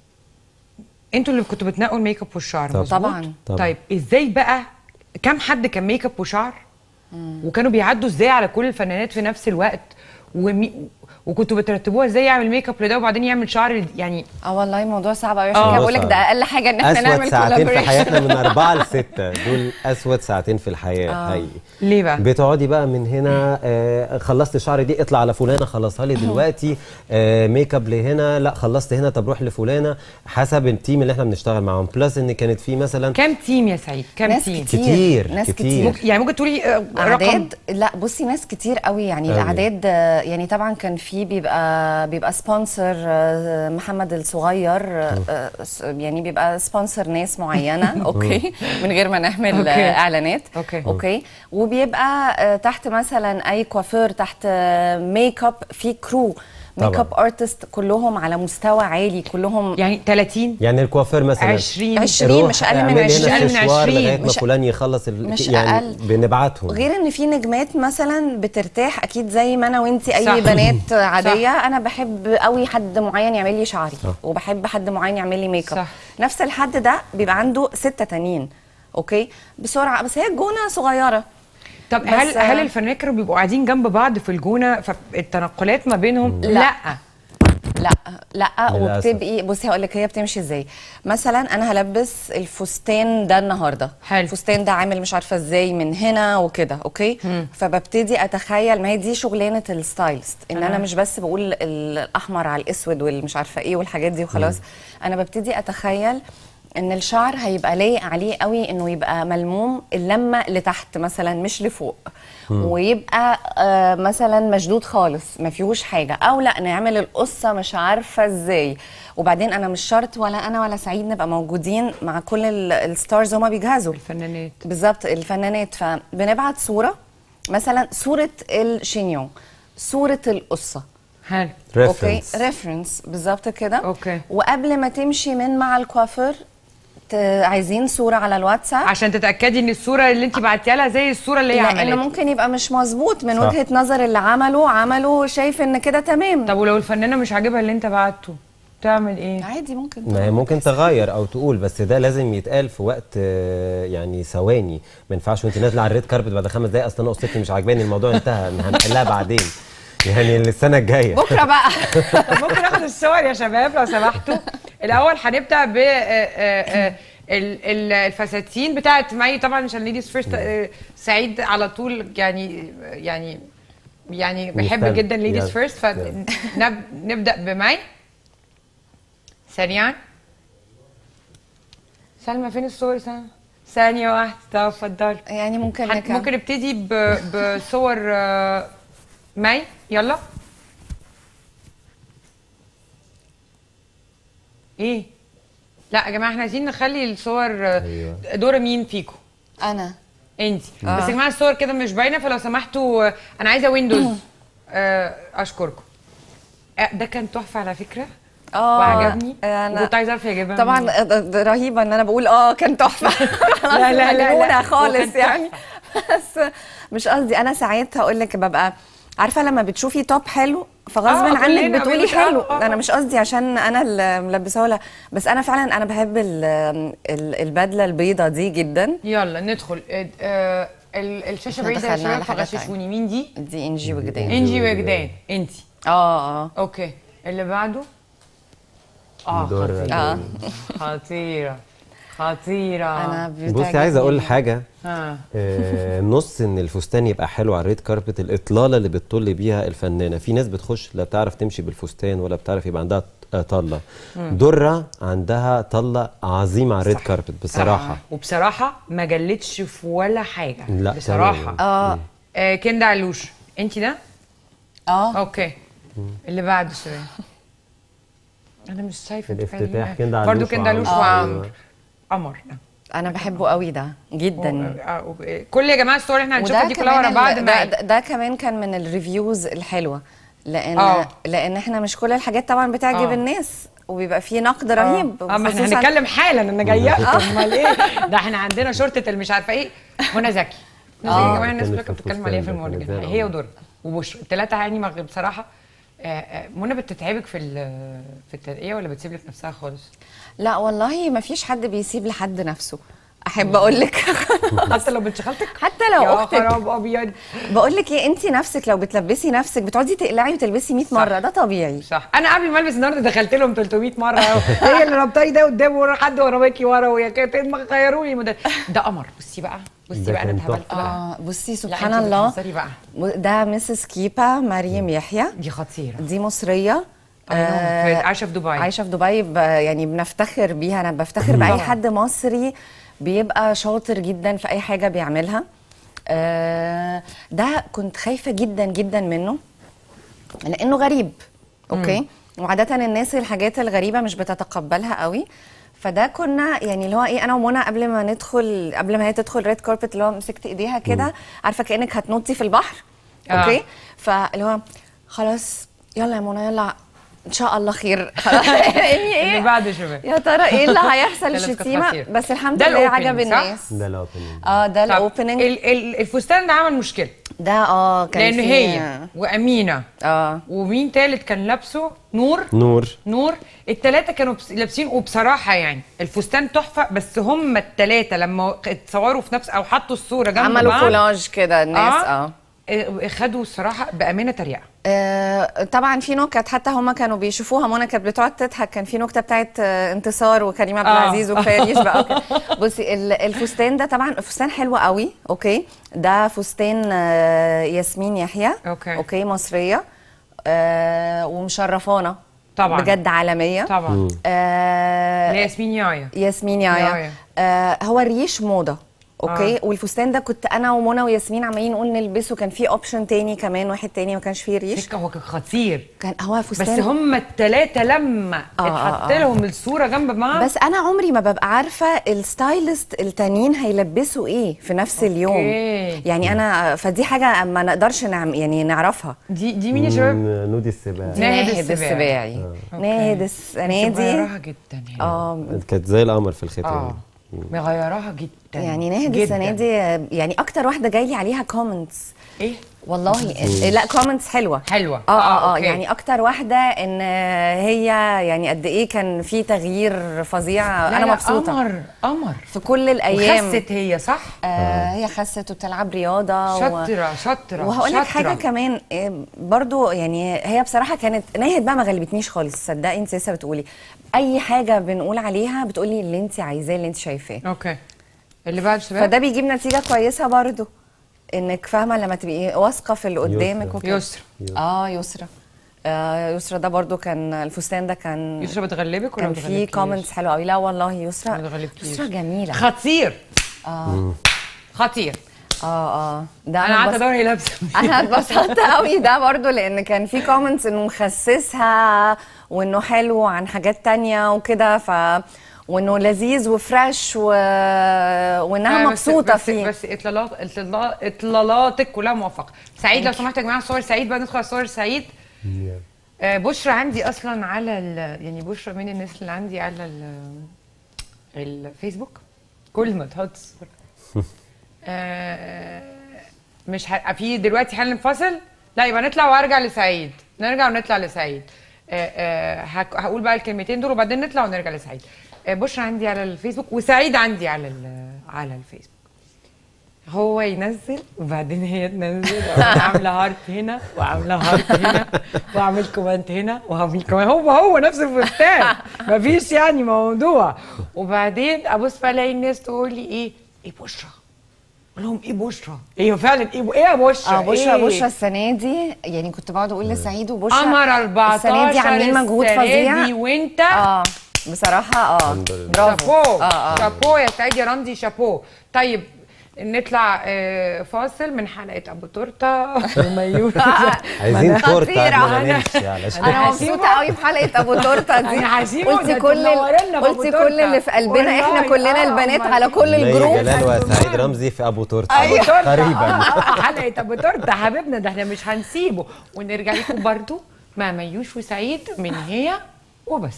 انتوا اللي كنتوا بتنقوا الميك اب والشعر طبعاً. مظبوط؟ طبعاً. طبعاً. طيب ازاي بقى كم حد كان ميك اب وشعر وكانوا بيعدوا ازاي على كل الفنانات في نفس الوقت ومي... وكنتوا بترتبوها ازاي يعمل ميك اب لده وبعدين يعمل شعر لد- يعني اه والله الموضوع صعب قوي عشان آه. كده بقول لك ده اقل حاجه ان احنا اسود نعمل ساعتين في collaboration. حياتنا من أربعة لستة دول اسود ساعتين في الحياه آه. حقيقي ليه بقى؟ بتقعدي بقى من هنا آه خلصت شعري دي اطلع على فلانه خلصها لي دلوقتي آه ميك اب لهنا لا خلصت هنا طب روح لفلانه حسب التيم اللي احنا بنشتغل معاهم بلس ان كانت في مثلا كام تيم يا سعيد؟ كام ناس تيم؟ كتير كتير، ناس كتير. كتير, ممكن يعني ممكن تقولي آه، رقم اعداد لا بصي ناس كتير قوي يعني أوي. الاعداد آه، يعني طبعا كان في بيبقى بيبقى سبونسر محمد الصغير آه، آه، س- يعني بيبقى سبونسر ناس معينه اوكي من غير ما نعمل أوكي. آه، اعلانات أوكي. اوكي وبيبقى آه، تحت مثلا اي كوافير تحت آه، ميك اب في كرو ميك طبعاً. اب ارتست كلهم على مستوى عالي كلهم يعني 30 يعني الكوافير مثلا 20 20 روح مش اقل من اعملي هنا 20 أقل من سشوار 20 لغايه ما مش- فلان يخلص ال... مش يعني أقل. بنبعتهم غير ان في نجمات مثلا بترتاح اكيد زي ما انا وانتي اي صح. بنات عاديه انا بحب قوي حد معين يعمل لي شعري صح. وبحب حد معين يعمل لي ميك اب صح. نفس الحد ده بيبقى عنده ستة تانيين اوكي بسرعه بس هي الجونه صغيره طب بس- هل هل الفنانين كانوا بيبقوا قاعدين جنب بعض في الجونه فالتنقلات ما بينهم لا, لا. لا لا للأسف. وبتبقي بصي هقول لك هي بتمشي ازاي مثلا انا هلبس الفستان ده النهارده حلو. الفستان ده عامل مش عارفه ازاي من هنا وكده اوكي فببتدي اتخيل ما هي دي شغلانه الستايلست ان انا مش بس بقول ال- الاحمر على الاسود والمش عارفه ايه والحاجات دي وخلاص انا ببتدي اتخيل ان الشعر هيبقى لايق عليه قوي انه يبقى ملموم اللمه لتحت مثلا مش لفوق ويبقى آه مثلا مشدود خالص ما فيهوش حاجه او لا نعمل القصه مش عارفه ازاي وبعدين انا مش شرط ولا انا ولا سعيد نبقى موجودين مع كل ال- الستارز هما بيجهزوا الفنانات بالظبط الفنانات فبنبعت صوره مثلا صوره الشينيون صوره القصه حلو اوكي reference ريفرنس بالظبط كده أوكي. وقبل ما تمشي من مع الكوافير ت- عايزين صوره على الواتساب عشان تتاكدي ان الصوره اللي انت بعتيها لها زي الصوره اللي هي لانه عملتها ممكن يبقى مش مظبوط من صح. وجهه نظر اللي عمله عمله شايف ان كده تمام طب ولو الفنانه مش عاجبها اللي انت بعته تعمل ايه عادي ممكن ما هي ممكن تغير او تقول بس ده لازم يتقال في وقت آه، يعني ثواني ما ينفعش وانت نازله على الريد كاربت بعد خمس دقايق اصل انا قصتي مش عاجباني الموضوع انتهى هنحلها بعدين يعني السنه الجايه بكره بقى طب ممكن اخد الصور يا شباب لو سمحتوا الاول هنبدا ب آه، آه، آه، ال- ال- الفساتين بتاعت مي طبعا عشان ليديز فيرست سعيد على طول يعني يعني يعني بحب مهتم. جدا ليديز يلا. فيرست فنبدا بمي سريعا سلمى فين الصور سلمى ثانية واحدة طب اتفضلي يعني ممكن هن- نكمل. ممكن نبتدي ب- بصور آه، مي يلا ايه لا يا جماعه احنا عايزين نخلي الصور آه، أيوة. دور مين فيكم انا انت بس يا جماعه الصور كده مش باينه فلو سمحتوا آه، انا عايزه ويندوز آه، اشكركم آه، ده كان تحفه على فكره اه وعجبني انا وكنت عايزه اعرف يا جماعه طبعا ده- ده رهيبه ان انا بقول اه كان تحفه لا، لا، لا، لا. مجنونة وكان خالص تحفة. يعني بس مش قصدي انا ساعات هقول لك ببقى عارفه لما بتشوفي توب حلو فغصب آه، عنك كلنا بتقولي بنقول آه، حلو آه، آه. انا مش قصدي عشان انا اللي ملبساه ولا بس انا فعلا انا بحب ال- ال- البدله البيضه دي جدا يلا ندخل آه، آه، ال- الشاشه إحنا بعيده يا دخلنا شباب على حاجة فغششوني مين دي دي انجي وجدان انجي وجدان انت اه اه اوكي اللي بعده اه دور- خطيره اه خطيره خطيره انا بصي عايز اقول حاجه ها آه، نص ان الفستان يبقى حلو على الريد كاربت الاطلاله اللي بتطل بيها الفنانه في ناس بتخش لا بتعرف تمشي بالفستان ولا بتعرف يبقى عندها آه، طله دره عندها طله عظيمه على الريد كاربت بصراحه وبصراحه ما جلتش في ولا حاجه لا، بصراحه تمام. اه آه كندا علوش انت ده اه اوكي اللي بعده شويه انا مش شايفه الافتتاح كندا علوش برضه كندا علوش وعمرو. وعمرو قمر ده. انا بحبه قوي ده جدا آه، و- كل يا جماعه الصور اللي احنا هنشوفها دي كلها ورا كمان بعض ال- معايا. ده, ده, ده كمان كان من الريفيوز الحلوه لان آه. لان احنا مش كل الحاجات طبعا بتعجب آه. الناس وبيبقى فيه نقد رهيب اه ما احنا خصوصاً- هنتكلم حالا انا جايه امال ايه ده احنا عندنا شرطه المش عارفه ايه منى زكي منى زكي يا جماعه الناس كانت كلها كانت في بتتكلم عليها في الفستان ده، المورجن كانت هي زي ودور وبشرى الثلاثه يعني مغ- بصراحه آه، آه، منى بتتعبك في ال- في الترقيه ولا بتسيب لك نفسها خالص؟ لا والله ما فيش حد بيسيب لحد نفسه احب اقول لك حتى لو بنت خالتك؟ حتى لو يا أختك. خراب ابيض بقول لك ايه انت نفسك لو بتلبسي نفسك بتقعدي تقلعي وتلبسي 100 مره ده طبيعي صح انا قبل ما البس النهارده دخلت لهم 300 مره هي اللي ربطاي ده قدام ورا حد ورا ورا ويا كانت ما غيروا لي مدد. ده قمر بصي بقى بصي ده بقى انا كان اتهبلت تحفة. بقى اه بصي لا، سبحان انتي الله بتهزري بقى ده مسز كيبا مريم يحيى دي خطيره دي مصريه آه آه، عايشه في دبي عايشه في دبي ب- يعني بنفتخر بيها انا بفتخر باي طبعاً. حد مصري بيبقى شاطر جدا في اي حاجه بيعملها آه، ده كنت خايفه جدا جدا منه لانه غريب اوكي وعاده الناس الحاجات الغريبه مش بتتقبلها قوي فده كنا يعني اللي هو ايه انا ومنى قبل ما ندخل قبل ما هي تدخل ريد كاربت اللي هو مسكت ايديها كده عارفه كانك هتنطي في البحر آه. اوكي فاللي هو خلاص يلا يا منى يلا ان شاء الله خير خلاص يعني اللي ايه بعد يا شباب يا ترى ايه اللي هيحصل لا، لا، كانت الشتيمه خطيرة. بس الحمد ده لله الأوبننج، عجب صح؟ الناس ده الاوبننج اه ده طب الاوبننج ال- ال- الفستان ده عمل مشكله ده اه كان لان فيه- هي وامينه اه ومين تالت كان لابسه نور نور نور التلاتة كانوا بس- لابسين وبصراحة يعني الفستان تحفة بس هم التلاتة لما اتصوروا في نفس أو حطوا الصورة جنب عملوا بعض كولاج كده الناس آه. اه آه، خدوا الصراحه بامانه تريقه آه، طبعا في نكت حتى هما كانوا بيشوفوها منى كانت بتقعد تضحك كان في نكته بتاعت آه، انتصار وكريم عبد آه. العزيز وكفايه ريش بقى وكده. بصي ال- الفستان ده طبعا فستان حلو قوي اوكي ده فستان آه، ياسمين يحيى أوكي. اوكي مصريه آه، ومشرفانا طبعاً. بجد عالميه طبعا آه، لا ياسمين يايا ياسمين يايا. يايا آه هو الريش موضه اوكي آه. آه. والفستان ده كنت انا ومنى وياسمين عمالين نقول نلبسه كان في اوبشن تاني كمان واحد تاني ما كانش فيه ريش فكره هو كان خطير كان هو بس فستان هم الثلاثه لما آه، اتحط آه. لهم الصوره جنب بعض بس انا عمري ما ببقى عارفه الستايلست التانيين هيلبسوا ايه في نفس اليوم أوكي. يعني انا فدي حاجه ما نقدرش نعم يعني نعرفها دي دي مين يا شباب؟ من نودي السباع دي ناهد ناهد السباعي. السباعي أوكي. ناهد بس السنه دي مغيراها جدا هنا اه كانت زي القمر في الختام اه مغيراها جدا يعني ناهد جداً. السنه دي يعني اكتر واحده جاي لي عليها كومنتس ايه والله لا كومنتس حلوه حلوه اه اه اه أوكي. يعني اكتر واحده ان هي يعني قد ايه كان في تغيير فظيع لا انا لا، مبسوطه قمر قمر في كل الايام وخست هي صح؟ آه هي خست وبتلعب رياضه و- شاطره شاطره وهقول لك شاطرة. حاجه كمان إيه، برضو يعني هي بصراحه كانت ناهد بقى ما غلبتنيش خالص صدقي انت لسه بتقولي اي حاجه بنقول عليها بتقولي اللي انت عايزاه اللي انت شايفاه اوكي اللي بعد شباب فده بيجيب نتيجه كويسه برضو انك فاهمه لما تبقي واثقه في اللي قدامك يسرا. وكده يسرا اه يسرا آه يسرا ده برضو كان الفستان ده كان يسرا بتغلبك ولا كان ما في بتغلبكيش؟ كومنتس حلوه قوي لا والله ما يسرا بتغلبكيش. يسرا جميله خطير اه خطير اه اه ده انا قعدت اتبسطت- ادور هي لابسه انا اتبسطت قوي ده برضو لان كان في كومنتس انه مخسسها وانه حلو عن حاجات تانية وكده ف وانه لذيذ وفريش و... وانها آه، بس- مبسوطه بس فيه بس اطلالات اطلالات- اطلالاتك كلها موفقه سعيد لو سمحت يا جماعه صور سعيد بقى ندخل على صور سعيد آه، بشرى عندي اصلا على ال- يعني بشرى من الناس اللي عندي على ال- الفيسبوك كل ما تحط صورة آه، مش ه... في دلوقتي حل نفصل لا يبقى نطلع وارجع لسعيد نرجع ونطلع لسعيد آه، آه، هك- هقول بقى الكلمتين دول وبعدين نطلع ونرجع لسعيد آه، بشرى عندي على الفيسبوك وسعيد عندي على ال- على الفيسبوك هو ينزل وبعدين هي تنزل وأنا عامله هارت هنا وعامله هارت هنا واعمل كومنت هنا واعمل كومنت هو هو نفس الفستان مفيش يعني موضوع وبعدين ابص بقى الاقي الناس تقول لي ايه ايه بشرى اقول لهم ايه بشرى ايه فعلا ايه ايه يا بشرى اه بشرى إيه؟ بشرى السنه دي يعني كنت بقعد اقول لسعيد وبشرى قمر 14 السنه دي عاملين مجهود السنة فظيع دي وانت اه بصراحه اه الحمد لله. برافو شابو اه اه شابو يا سعيد يا رمزي شابو طيب نطلع آه، فاصل من حلقه ابو تورته وميوره عايزين تورته خطيرة. قبل ما أنا- نمشي علشان انا هسيبه. مبسوطه قوي بحلقه ابو تورته دي أنا هسيبه، قلتي ده كل تنورنا بأبو قلتي تورتة. كل اللي في قلبنا والله، احنا كلنا آه، البنات أمال على كل مي الجروب جلال وسعيد رمزي في ابو تورته ابو تورته قريبا آه، آه، حلقه ابو تورته حبيبنا ده احنا مش هنسيبه ونرجع لكم برضو مع ميوش وسعيد من هي وبس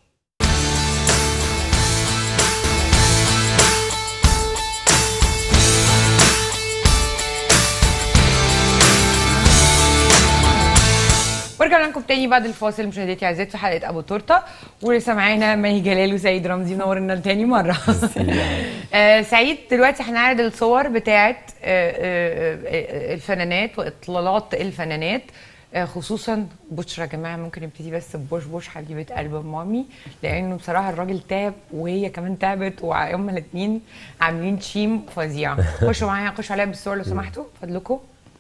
ورجعنا لكم تاني بعد الفاصل مشاهداتي اعزائي في حلقه ابو تورته ولسه معانا مي جلال وسعيد رمزي منورنا تاني مره آه سعيد دلوقتي هنعرض الصور بتاعه آه آه آه الفنانات واطلالات الفنانات آه خصوصا بشرى يا جماعه ممكن نبتدي بس ببوش بوش حبيبه قلب مامي لانه بصراحه الراجل تعب وهي كمان تعبت وهما الاثنين عاملين تشيم فظيع خشوا معايا خشوا عليا بالصور لو سمحتوا فضلكم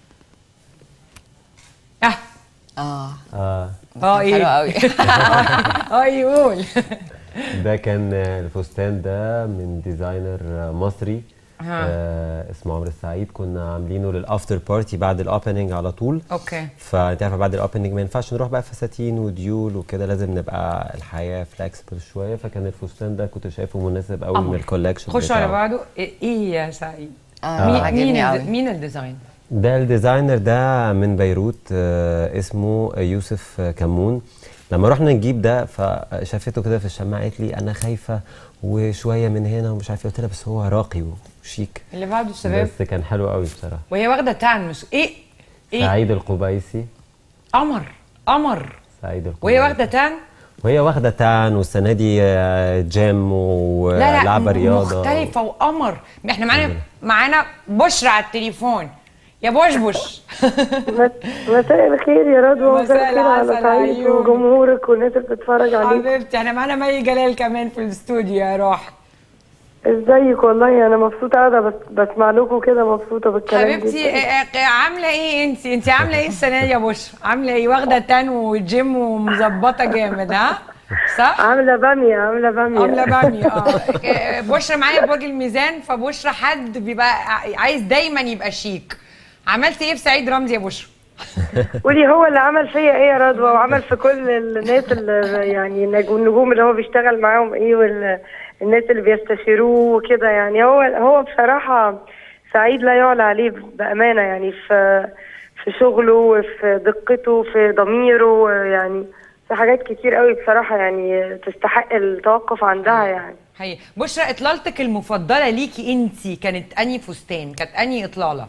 اه اه آه اه حلو ايه قوي اه يقول ده كان الفستان ده من ديزاينر مصري ها. آه اسمه عمرو السعيد كنا عاملينه للافتر بارتي بعد الاوبننج على طول اوكي فانت عارفه بعد الاوبننج ما ينفعش نروح بقى فساتين وديول وكده لازم نبقى الحياه فلكسبل شويه فكان الفستان ده كنت شايفه مناسب قوي من قمر. الكولكشن خشوا على بتاعه. بعضه ايه إيه يا سعيد آه، مين مين, عاجبني الد- قوي. مين الديزاين ده الديزاينر ده من بيروت آه اسمه يوسف كمون لما رحنا نجيب ده فشافته كده في الشماعه قالت لي انا خايفه وشويه من هنا ومش عارفه قلت لها بس هو راقي وشيك اللي بعده الشباب بس كان حلو قوي بصراحه وهي واخده تان مش ايه ايه سعيد القبيسي قمر قمر سعيد القبيسي وهي واخده تان وهي واخده تان والسنه دي آه، جيم لا لا ولعبه م- رياضه مختلفه وقمر احنا معانا معانا بشرى على التليفون يا بوشبوش مس- مساء الخير يا رضوى مساء مساء الخير على العسل سعيد عيوني. وجمهورك والناس اللي بتتفرج عليك حبيبتي احنا معانا مي جلال كمان في الاستوديو يا روح ازيك والله انا مبسوطه قاعده بس بسمع لكم كده مبسوطه بالكلام حبيبتي جداً. آه، آه، عامله ايه انت انت عامله ايه السنه دي يا بشرى عامله ايه واخده تان وجيم ومظبطه جامد ها صح عامله باميه عامله باميه عامله باميه اه آه، بشرى معايا برج الميزان فبشرى حد بيبقى ع- عايز دايما يبقى شيك عملت ايه في سعيد رمزي يا بشرى قولي هو اللي عمل فيا ايه يا رضوى وعمل في كل الناس اللي يعني النج- النجوم اللي هو بيشتغل معاهم ايه والناس اللي بيستشيروه وكده يعني هو هو بصراحه سعيد لا يعلى عليه بامانه يعني في في شغله وفي دقته في ضميره يعني في حاجات كتير قوي بصراحه يعني تستحق التوقف عندها يعني هي بشرى اطلالتك المفضله ليكي انت كانت اني فستان كانت اني اطلاله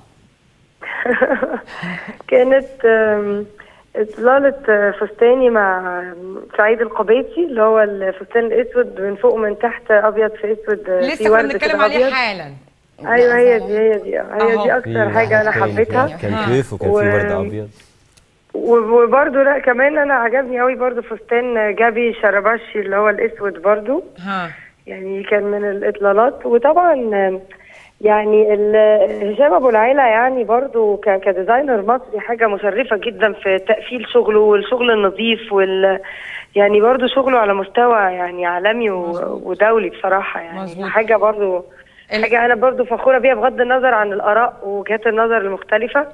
كانت آم، اطلالة آه، فستاني مع آم، سعيد القبيسي اللي هو الفستان الاسود من فوق ومن تحت ابيض في اسود آه، لسه في كنا ورد بنتكلم كده عليه أبيض. حالا ايوه هي دي هي دي آه، هي أهو. دي اكتر حاجه انا حبيتها كان ها. كيف وكان و- في ورد ابيض وبرده لا كمان انا عجبني قوي برده فستان جابي شرباشي اللي هو الاسود برده ها يعني كان من الاطلالات وطبعا آم، يعني ال- هشام ابو العيله يعني برضو ك- كديزاينر مصري حاجه مشرفه جدا في تقفيل شغله والشغل النظيف وال يعني برضو شغله على مستوى يعني عالمي و- ودولي بصراحه يعني مظبوط. حاجه برضو ال- حاجه انا برضو فخوره بيها بغض النظر عن الاراء ووجهات النظر المختلفه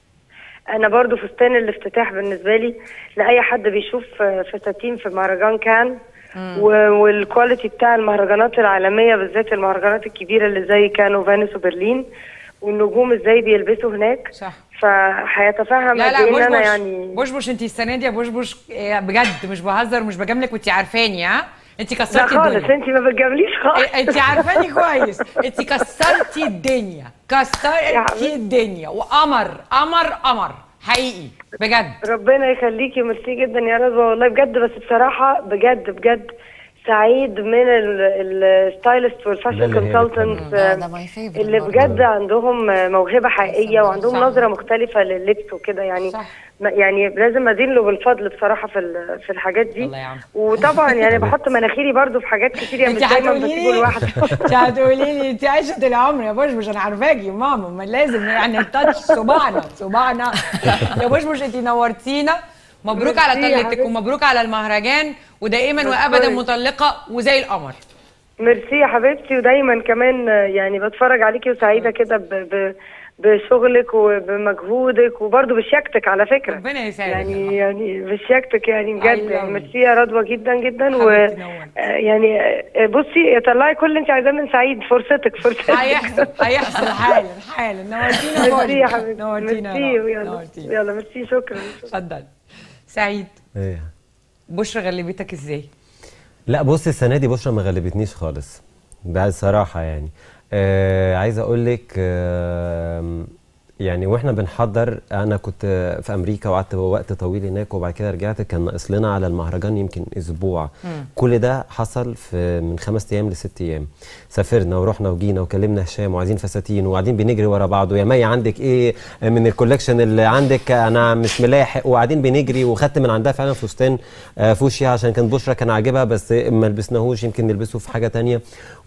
انا برضو فستان الافتتاح بالنسبه لي لاي حد بيشوف فساتين في مهرجان كان و- والكواليتي بتاع المهرجانات العالميه بالذات المهرجانات الكبيره اللي زي كان وفانيس وبرلين والنجوم ازاي بيلبسوا هناك صح فهيتفهم لا قد لا ايه ان انا بوشبوش يعني بوشبوش انت السنه دي يا بوشبوش إيه، بجد مش بهزر ومش بجاملك وانت عارفاني ها انت لا كسرتي خالص الدنيا انت ما بتجامليش خالص إيه، انت عارفاني كويس انت كسرتي الدنيا يا كسرتي حبيبتي. الدنيا وقمر قمر قمر حقيقي بجد ربنا يخليكي ميرسي جدا يا رضوى والله بجد بس بصراحه بجد بجد سعيد من الستايلست ده والفاشن اللي هي كونسلتنت ده- ده my favorite اللي برضه. بجد عندهم موهبه حقيقيه وعندهم صح. نظره مختلفه لللبس وكده يعني صح. ما- يعني لازم ادين له بالفضل بصراحه في ال- في الحاجات دي الله يعم. وطبعا يعني بحط مناخيري برضو في حاجات كتير يعني مش انت دايما هتقولي بسيبه لي لوحده انت هتقولي لي انت عايشه العمر يا بوشبوش انا عارفاكي يا ماما ما لازم يعني نتاتش صباعنا صباعنا يا بوشبوش انت نورتينا مبروك على ميرسي يا طلتك حبيبتي. ومبروك على المهرجان ودائما وابدا بشكرك. مطلقه وزي القمر ميرسي يا حبيبتي ودايما كمان آه، يعني بتفرج عليكي وسعيده كده ب... ب... بشغلك وبمجهودك وبرضه بشياكتك على فكره ربنا يسعدك يا يعني يعني بشياكتك يعني I بجد love يعني you. ميرسي يا رضوى جدا جدا و حبيبتي نورت. آه، يعني آه، بصي طلعي كل اللي انت عايزاه من سعيد فرصتك فرصتك هيحصل هيحصل حالا حالا نورتينا يا ميرسي يا بوشبوش. حبيبتي نورتينا ميرسي يا رب. يلا نورتينا يلا ميرسي شكرا اتفضل سعيد ايه بشرى غلبتك ازاي؟ لا بص السنه دي بشرى ما غلبتنيش خالص ده الصراحه يعني آه عايز اقول لك آه يعني واحنا بنحضر انا كنت في امريكا وقعدت وقت طويل هناك وبعد كده رجعت كان ناقص لنا على المهرجان يمكن اسبوع كل ده حصل في من خمس ايام لست ايام سافرنا ورحنا وجينا وكلمنا هشام وعايزين فساتين وقاعدين بنجري ورا بعض ويا مي عندك ايه من الكولكشن اللي عندك انا مش ملاحق وقاعدين بنجري وخدت من عندها فعلا فستان آه، فوشيا عشان كان بشرى كان عاجبها بس ما لبسناهوش يمكن نلبسه في حاجه تانية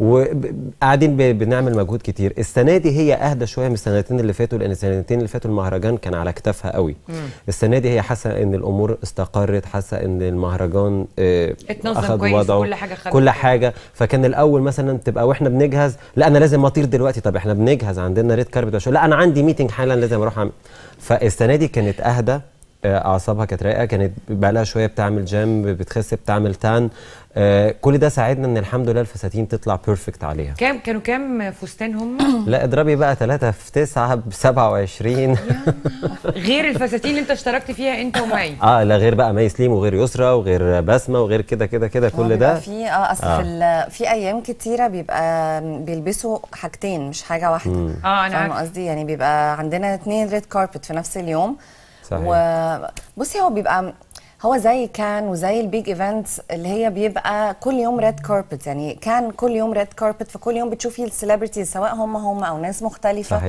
وقاعدين ب- بنعمل مجهود كتير السنه دي هي اهدى شويه من السنتين اللي فاتوا لان السنتين اللي فاتوا المهرجان كان على كتافها قوي السنه دي هي حاسه ان الامور استقرت حاسه ان المهرجان آه، اتنظم أخد كويس، وضعه، كل حاجة خدت كل حاجه فكان الاول مثلا تبقى واحنا بنجهز لا انا لازم اطير دلوقتي طب احنا بنجهز عندنا ريد كاربت وشو لا انا عندي ميتنج حالا لازم اروح اعمل فالسنه دي كانت اهدى آه، اعصابها كانت رايقه كانت بقى لها شويه بتعمل جيم بتخس بتعمل تان آه، كل ده ساعدنا ان الحمد لله الفساتين تطلع بيرفكت عليها كام كانوا كام فستان هم؟ لا اضربي بقى 3 في 9 ب 27 غير الفساتين اللي انت اشتركت فيها انت ومي اه لا غير بقى مي سليم وغير يسرى وغير بسمه وغير كده كده كده هو كل بيبقى ده في اه اصل آه. في ال- في ايام كتيره بيبقى بيلبسوا حاجتين مش حاجه واحده اه انا فاهمه عارفه قصدي يعني بيبقى عندنا اتنين ريد كاربت في نفس اليوم صحيح. وبصي هو بيبقى هو زي كان وزي البيج ايفنتس اللي هي بيبقى كل يوم ريد كاربت يعني كان كل يوم ريد كاربت فكل يوم بتشوفي السليبرتيز سواء هم هم او ناس مختلفه صحيح.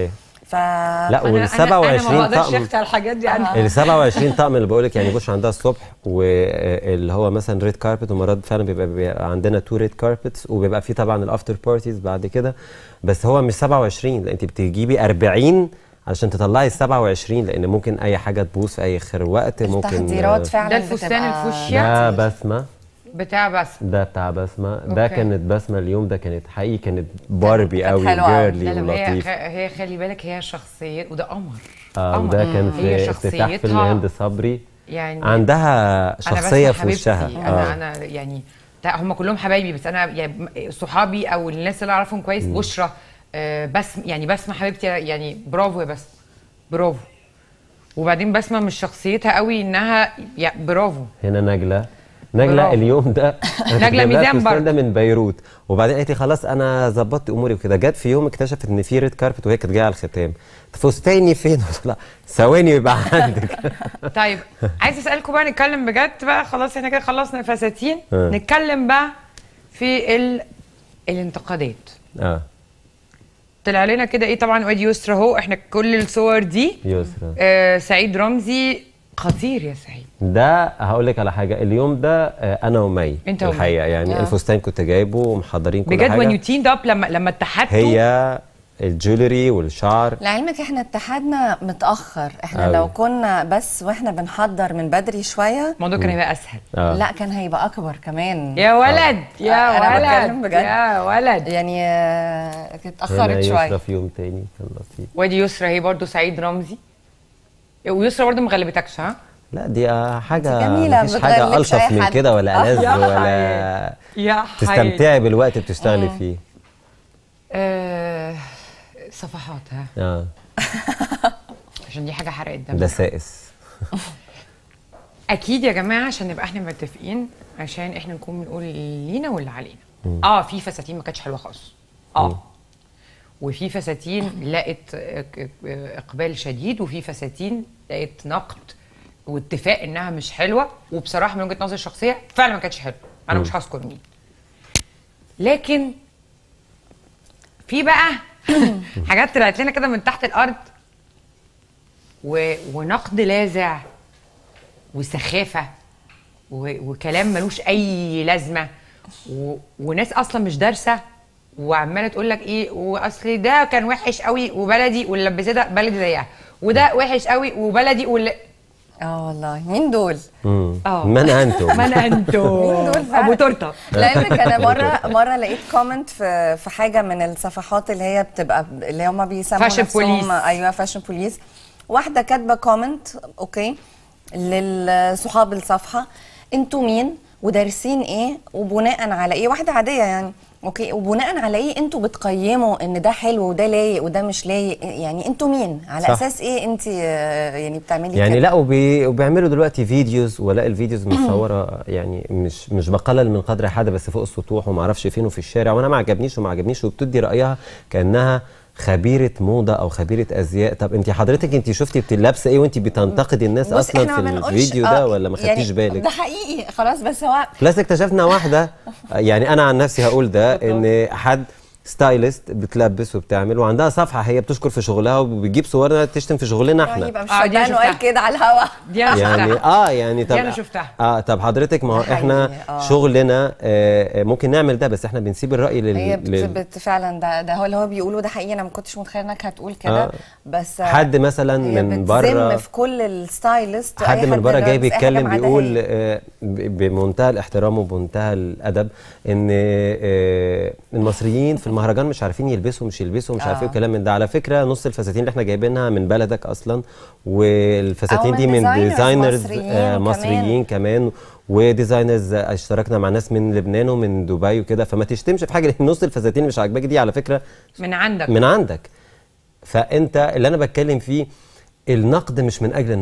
ف لا أنا- وال أنا- انا ما 27 بقدرش طقم اختار الحاجات دي انا ال 27 طقم اللي بقول لك يعني بص عندها الصبح واللي هو مثلا ريد كاربت ومرات فعلا بيبقى, بيبقى عندنا تو ريد كاربتس وبيبقى في طبعا الافتر بارتيز بعد كده بس هو مش 27 لا انت بتجيبي 40 علشان تطلعي ال 27 لان ممكن اي حاجه تبوظ في اي خير وقت ممكن التحضيرات فعلا ده الفستان بتبقى- الفوشيا؟ ده بسمه بتاع بس ده بتاع بسمه ده أوكي. كانت بسمه اليوم ده كانت حقيقي كانت باربي كانت قوي حلوة أوي. لا جيرلي لا هي ولطيف هي خلي بالك هي شخصيات وده قمر اه قمر. وده كان هي في افتتاح فيلم شخصيتها هند صبري يعني عندها أنا شخصيه بس في وشها حبيبتي. انا انا يعني لا هم كلهم حبايبي بس انا يعني صحابي او الناس اللي اعرفهم كويس بشرى آه بس يعني بسمه حبيبتي يعني برافو يا بس برافو وبعدين بسمه مش شخصيتها قوي انها يعني برافو هنا نجلة نجلة برافو. اليوم ده أنا كنت نجلة جايب لها ميزان الفستان برضه. ده من بيروت وبعدين قالت لي خلاص انا ظبطت اموري وكده جت في يوم اكتشفت ان في ريد كاربت وهي كانت جايه على الختام فستاني فين؟ قلت لها ثواني يبقى عندك طيب عايز اسالكم بقى نتكلم بجد بقى خلاص احنا كده خلصنا الفساتين آه. نتكلم بقى في ال... الانتقادات اه طلع لنا كده ايه طبعا وادي يسرا اهو احنا كل الصور دي يسرا آه سعيد رمزي خطير يا سعيد ده هقول لك على حاجه اليوم ده آه، انا ومي أنت ومي. الحقيقه يعني آه. الفستان كنت جايبه ومحضرين كل بجد حاجه وين يو تيند اب لما لما اتحدتوا هي الجولري والشعر لعلمك احنا اتحدنا متاخر احنا أوي. لو كنا بس واحنا بنحضر من بدري شويه الموضوع كان هيبقى اسهل آه. لا كان هيبقى اكبر كمان يا ولد يا أنا ولد بتكلم بجد. يا ولد يعني آه، كانت هنا اتاخرت يسرا شويه في يوم تاني كان لطيف وادي يسرا هي برضو سعيد رمزي ويسرا برضو ما غلبتكش ها لا دي آه، حاجه جميلة، مفيش ما حاجه بتغلبش الطف أي من حد. كده ولا آه، ألذ يا ولا يا حي تستمتعي بالوقت اللي بتشتغلي فيه آه صفحات ها اه عشان دي حاجه حرقت دم ده سائس اكيد يا جماعه عشان نبقى احنا متفقين عشان احنا نكون بنقول اللي لينا واللي علينا اه في فساتين ما كانتش حلوه خالص اه وفي فساتين لقت إق- اقبال شديد وفي فساتين لقت نقد واتفاق انها مش حلوه وبصراحه من وجهه نظري الشخصيه فعلا ما كانتش حلوه انا مش هذكر مين لكن في بقى حاجات طلعت لنا كده من تحت الارض و... ونقد لاذع وسخافه و... وكلام ملوش اي لازمه و... وناس اصلا مش دارسه وعماله تقول لك ايه واصل ده كان وحش قوي وبلدي واللي لبستها بلدي زيها وده وحش قوي وبلدي واللي اه والله مين دول مم. آه. من انتم من انتوا مين دول فعلا؟ ابو تورته لعلمك انا مره مره لقيت كومنت في في حاجه من الصفحات اللي هي بتبقى اللي هم بيسموا Fashion نفسهم police. ايوه فاشن بوليس واحده كاتبه كومنت اوكي للصحاب الصفحه انتوا مين ودارسين ايه وبناء على ايه واحده عاديه يعني اوكي وبناء على ايه انتوا بتقيموا ان ده حلو وده لايق وده مش لايق يعني انتوا مين على صح. اساس ايه انت آه، يعني بتعملي يعني كده؟ لا وبي... وبيعملوا دلوقتي فيديوز ولا الفيديوز متصوره يعني مش مش بقلل من قدر حدا بس فوق السطوح وما اعرفش فين وفي الشارع وانا ما عجبنيش وما عجبنيش وبتدي رايها كانها خبيره موضه او خبيره ازياء طب انت حضرتك انت شفتي بت- لابسه ايه وانت بتنتقدي الناس بص، اصلا إحنا في ما بنقولش- الفيديو آه، ده ولا ما يعني خدتيش بالك ده حقيقي خلاص بس هو بلس اكتشفنا واحده يعني انا عن نفسي هقول ده ان حد ستايلست بتلبس وبتعمل وعندها صفحه هي بتشكر في شغلها وبتجيب صورنا تشتم في شغلنا احنا يبقى مش آه، دي صدقني أنا قال شفتها. كده على الهوا دي انا يعني شفتها اه يعني طب دي أنا شفتها. اه طب حضرتك ما هو ده احنا حقيقي، آه. شغلنا آه آه، ممكن نعمل ده بس احنا بنسيب الراي لل, هي بت... لل... بت فعلا ده ده هو اللي هو بيقوله ده حقيقي انا ما كنتش متخيل انك هتقول كده آه. بس حد مثلا هي من بتذم بره في كل الستايلست حد أي من بره جاي لابس أي حاجة بيتكلم ما عدا بيقول هي. آه، ب- بمنتهى الاحترام وبمنتهى الادب ان آه، المصريين في المهرجان مش عارفين يلبسوا مش يلبسوا مش عارف ايه آه. وكلام من ده على فكره نص الفساتين اللي احنا جايبينها من بلدك اصلا والفساتين أو دي من من designers ديزاينرز مصريين آه، كمان. مصريين كمان وديزاينرز اشتركنا مع ناس من لبنان ومن دبي وكده فما تشتمش في حاجه لان نص الفساتين اللي مش عاجباك دي على فكره من عندك من عندك فانت اللي انا بتكلم فيه النقد مش من اجل النقد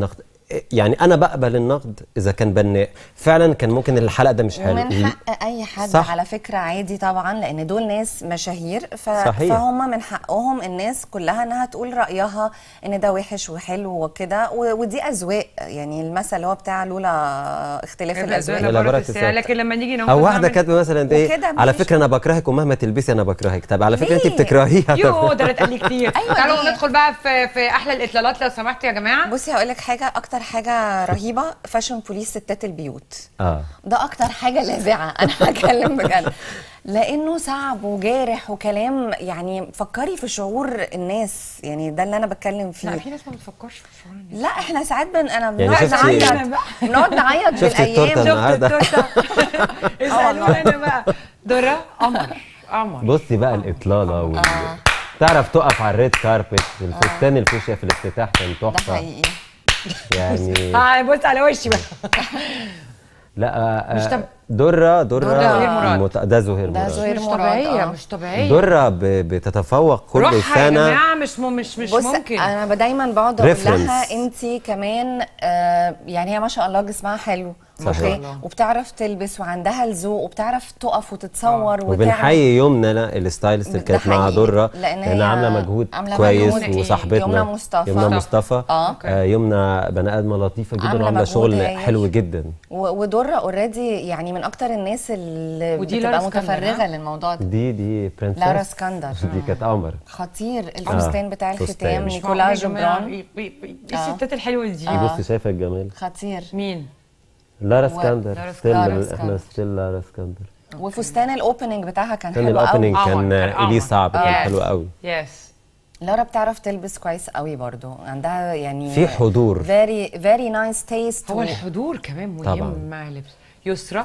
يعني انا بقبل النقد اذا كان بناء فعلا كان ممكن الحلقه ده مش حلو ومن حق اي حد صح. صح. على فكره عادي طبعا لان دول ناس مشاهير ف... صحيح. فهم من حقهم الناس كلها انها تقول رايها ان ده وحش وحلو وكده و... ودي اذواق يعني المثل اللي هو بتاع لولا اختلاف الاذواق لا، لا بركة بركة الساعة. لكن لما نيجي نقول او واحده كاتبه مثلا ايه وكده على مفيش- فكره انا بكرهك ومهما تلبسي انا بكرهك طب على فكره انت ليه؟ بتكرهيها يو طب ده اتقال لي كتير أيوة تعالوا ليه؟ ندخل بقى في في احلى الاطلالات لو سمحتوا يا جماعه بصي هقول لك حاجه اكتر حاجه رهيبه فاشن بوليس ستات البيوت اه ده اكتر حاجه لاذعه انا بتكلم بجد لانه صعب وجارح وكلام يعني فكري في شعور الناس يعني ده اللي انا بتكلم فيه لا في ناس ما بتفكرش في شعور الناس لا احنا ساعات بن... انا يعني بنقعد شفتي- نعيط أنا بقى. بنقعد نعيط شفتي التورتة بالايام النهاردة؟ اسالوني انا بقى دره قمر قمر بصي بقى الاطلاله وال... تعرف تقف على الريد كاربت الفستان الفوشيا في الافتتاح كان ده تحفه حقيقي يعني اه بص على وشي بقى لا آه، مش آه، طب- دره دره دره زهير مراد. مت- ده زهير ده مراد زهير مش مراد، طبيعيه آه. مش طبيعيه دره ب- بتتفوق كل روحها يا سنه جماعه مش م- مش مش بص ممكن انا دايما بقعد اقول Reference. لها انت كمان آه يعني هي ما شاء الله جسمها حلو صحيح. اوكي وبتعرف تلبس وعندها الذوق وبتعرف تقف وتتصور وتعمل وبنحيي يمنى لا الستايلست اللي ده كانت مع حقيقي، دره لأن هي لانها عامله مجهود عاملة كويس مجهود. وصاحبتنا يمنى مصطفى. يمنى مصطفى آه. آه يمنى بني ادمه لطيفه جدا عاملة وعامله مجهود شغل هايل. حلو جدا و- ودره اوريدي يعني من اكتر الناس اللي ودي لارا بتبقى اسكندر، متفرغه ها؟ للموضوع ده دي دي برنسس لارا اسكندر دي كانت قمر خطير الفستان بتاع فستان. الختام مش نيكولا يا جماعة، جبران ايه إيه- إيه الستات الحلوه دي بصي شايفه الجمال خطير مين لارا و- اسكندر لارا ستيل لارا احنا اسكندر. ستيل لارا اسكندر وفستان الاوبننج بتاعها كان كان حلو قوي الاوبننج قمر، كان كان قمر. اليه صعب كان آه. حلو قوي يس لارا بتعرف تلبس كويس قوي برضو عندها يعني في حضور. فيري فيري نايس تيست هو الحضور كمان مهم طبعاً. مع اللبس يسرى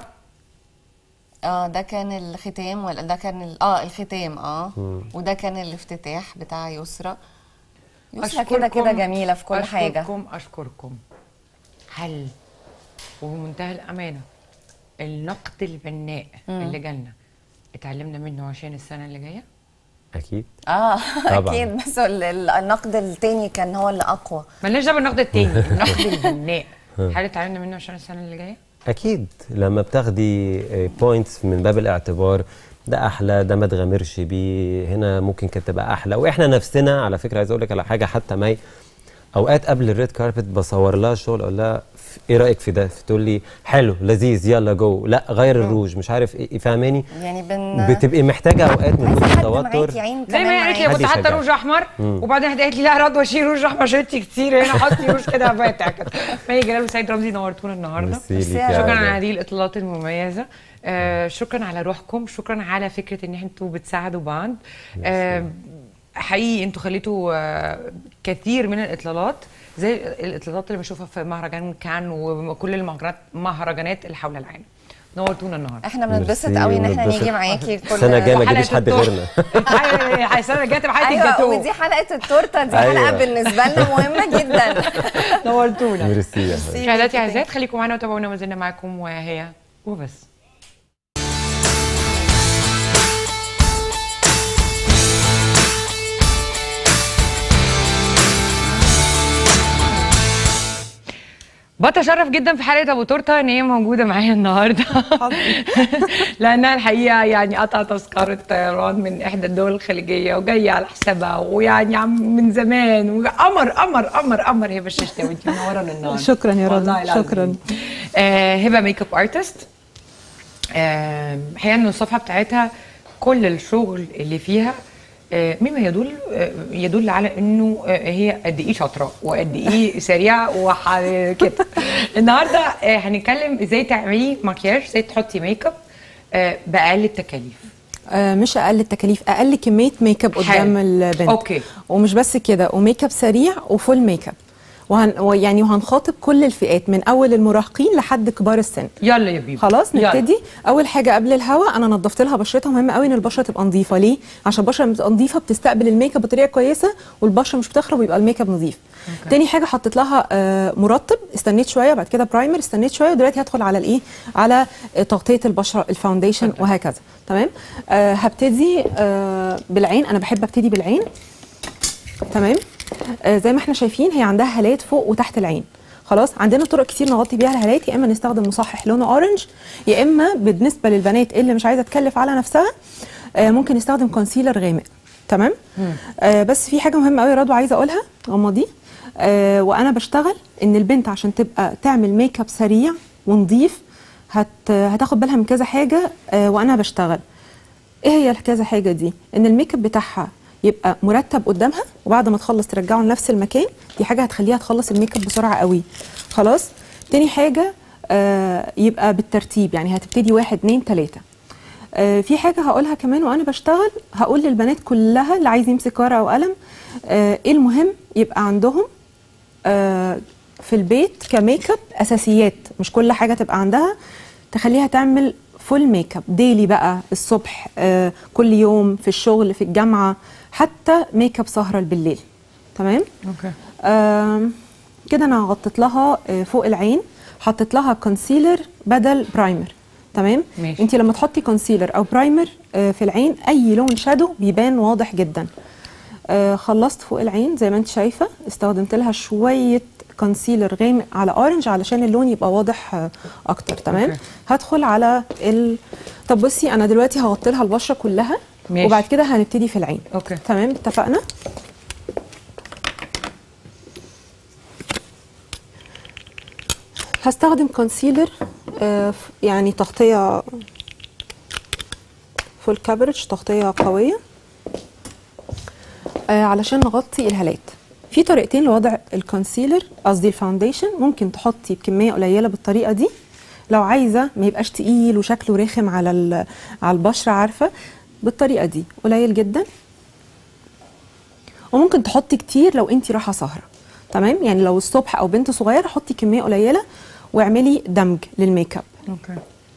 اه ده كان الختام ولا ده كان ال... اه الختام اه وده كان الافتتاح بتاع يسرا يسرا كده كده أشكركم- جميله في كل حاجه أشكركم أشكركم هل وبمنتهى الأمانة النقد البناء اللي جالنا اتعلمنا منه عشان السنة اللي جاية؟ اكيد اه طبعاً. اكيد بس ال- ال- النقد التاني كان هو اللي اقوى مالناش دعوة بالنقد التاني النقد البناء هل اتعلمنا منه عشان السنة اللي جاية؟ اكيد لما بتاخدي بوينتس من باب الاعتبار ده احلى ده ما تغامرش بيه هنا ممكن كانت تبقى احلى واحنا نفسنا على فكره عايز اقول لك على حاجه حتى ماي اوقات قبل الريد كاربت بصور لها شغل اقول لها ف- ايه رايك في ده تقول لي حلو لذيذ يلا جو لا غير الروج مش عارف ايه فاهماني يعني بن بتبقي محتاجه اوقات من عايزة كتر حد معاكي التوتر عين زي ما كمان هي قالت لي معاكي. كنت حد حاطه يشجعك. روج احمر وبعدين قالت لي لا رضوى شيل روج احمر شلتي كتير هنا حطي روج كده فاتح كده مي جلال وسيد رمزي نورتونا النهارده ميرسي ميرسي ليك يا يا شكرا رضوى. على هذه الاطلالات المميزه آه شكرا على روحكم شكرا على فكره ان انتوا بتساعدوا بعض آه حقيقي انتوا خليتوا آه كثير من الاطلالات زي الاطلالات اللي بشوفها في مهرجان كان وكل المهرجانات مهرجانات اللي حول العالم نورتونا النهارده احنا بنتبسط ميرسي قوي ان احنا ونتبسط. نيجي معاكي كل السنه الجايه ما حلقة تجيبيش حد التورتة. غيرنا السنه الجايه تبقى حلقه ايوه الجاتوه ودي حلقه التورته دي أيوة. حلقه بالنسبه لنا مهمه جدا نورتونا ميرسي يا حبيبي. مشاهداتي اعزائي خليكم معانا وتابعونا ما زلنا معاكم وهي وبس بتشرف جدا في حلقه ابو تورته ان هي موجوده معايا النهارده لانها الحقيقه يعني قطع تذكره طيران من احدى الدول الخليجيه وجايه على حسابها ويعني عم من زمان وقمر قمر قمر قمر هبه الششتاوي انت منورانا النهارده شكرا يا رضا، والله العظيم. شكرا. آه هبه ميك اب ارتست آه، الحقيقه ان الصفحه بتاعتها كل الشغل اللي فيها آه، مما يدل آه، يدل على انه آه، هي قد ايه شاطره وقد ايه سريعه وكده النهارده آه، هنتكلم ازاي تعملي مكياج ازاي تحطي ميك اب آه، باقل التكاليف آه، مش اقل التكاليف اقل كميه ميك اب حلو. قدام البنت أوكي. ومش بس كده وميك اب سريع وفول ميك اب وهن ويعني وهنخاطب كل الفئات من اول المراهقين لحد كبار السن يلا يا بيبي خلاص يلا. نبتدي اول حاجه قبل الهواء انا نظفت لها بشرتها مهم قوي ان البشره تبقى نظيفه ليه عشان البشره لما تبقى نظيفه بتستقبل الميك اب بطريقه كويسه والبشره مش بتخرب ويبقى الميك اب نظيف تاني حاجه حطيت لها آه، مرطب استنيت شويه بعد كده برايمر استنيت شويه ودلوقتي هدخل على الايه على آه، تغطيه البشره الفاونديشن وهكذا تمام آه هبتدي آه بالعين انا بحب ابتدي بالعين تمام آه زي ما احنا شايفين هي عندها هالات فوق وتحت العين خلاص عندنا طرق كتير نغطي بيها الهالات يا اما نستخدم مصحح لونه اورنج يا اما بالنسبه للبنات اللي مش عايزه تكلف على نفسها آه ممكن نستخدم كونسيلر غامق تمام آه بس في حاجه مهمه قوي رضوى عايزه اقولها غمضي آه وانا بشتغل ان البنت عشان تبقى تعمل ميك اب سريع ونظيف هت هتاخد بالها من كذا حاجه آه وانا بشتغل ايه هي الكذا حاجه دي ان الميك اب بتاعها يبقى مرتب قدامها وبعد ما تخلص ترجعه لنفس المكان دي حاجه هتخليها تخلص الميك اب بسرعه قوي خلاص تاني حاجه آه يبقى بالترتيب يعني هتبتدي واحد اتنين تلاته آه في حاجه هقولها كمان وانا بشتغل هقول للبنات كلها اللي عايز يمسك ورقه وقلم آه ايه المهم يبقى عندهم آه في البيت كميك اب اساسيات مش كل حاجه تبقى عندها تخليها تعمل فول ميك اب ديلي بقى الصبح آه كل يوم في الشغل في الجامعه حتى ميك اب سهره بالليل تمام اوكي آم، كده انا غطيت لها آه، فوق العين حطيت لها كونسيلر بدل برايمر تمام ماشي. انت لما تحطي كونسيلر او برايمر آه، في العين اي لون شادو بيبان واضح جدا آه، خلصت فوق العين زي ما انت شايفه استخدمت لها شويه كونسيلر غامق على اورنج علشان اللون يبقى واضح آه، اكتر تمام أوكي. هدخل على ال... طب بصي انا دلوقتي هغطي لها البشره كلها ماشي. وبعد كده هنبتدي في العين اوكي تمام اتفقنا هستخدم كونسيلر آه، ف- يعني تغطية فول كفرج تغطية قوية آه، علشان نغطي الهالات في طريقتين لوضع الكونسيلر قصدي الفاونديشن ممكن تحطي بكمية قليلة بالطريقة دي لو عايزة ما يبقاش تقيل وشكله رخم على ال- على البشرة عارفة بالطريقة دي قليل جدا وممكن تحطي كتير لو انت رايحه سهره تمام يعني لو الصبح او بنت صغيره حطي كميه قليله واعملي دمج للميك اب اوكي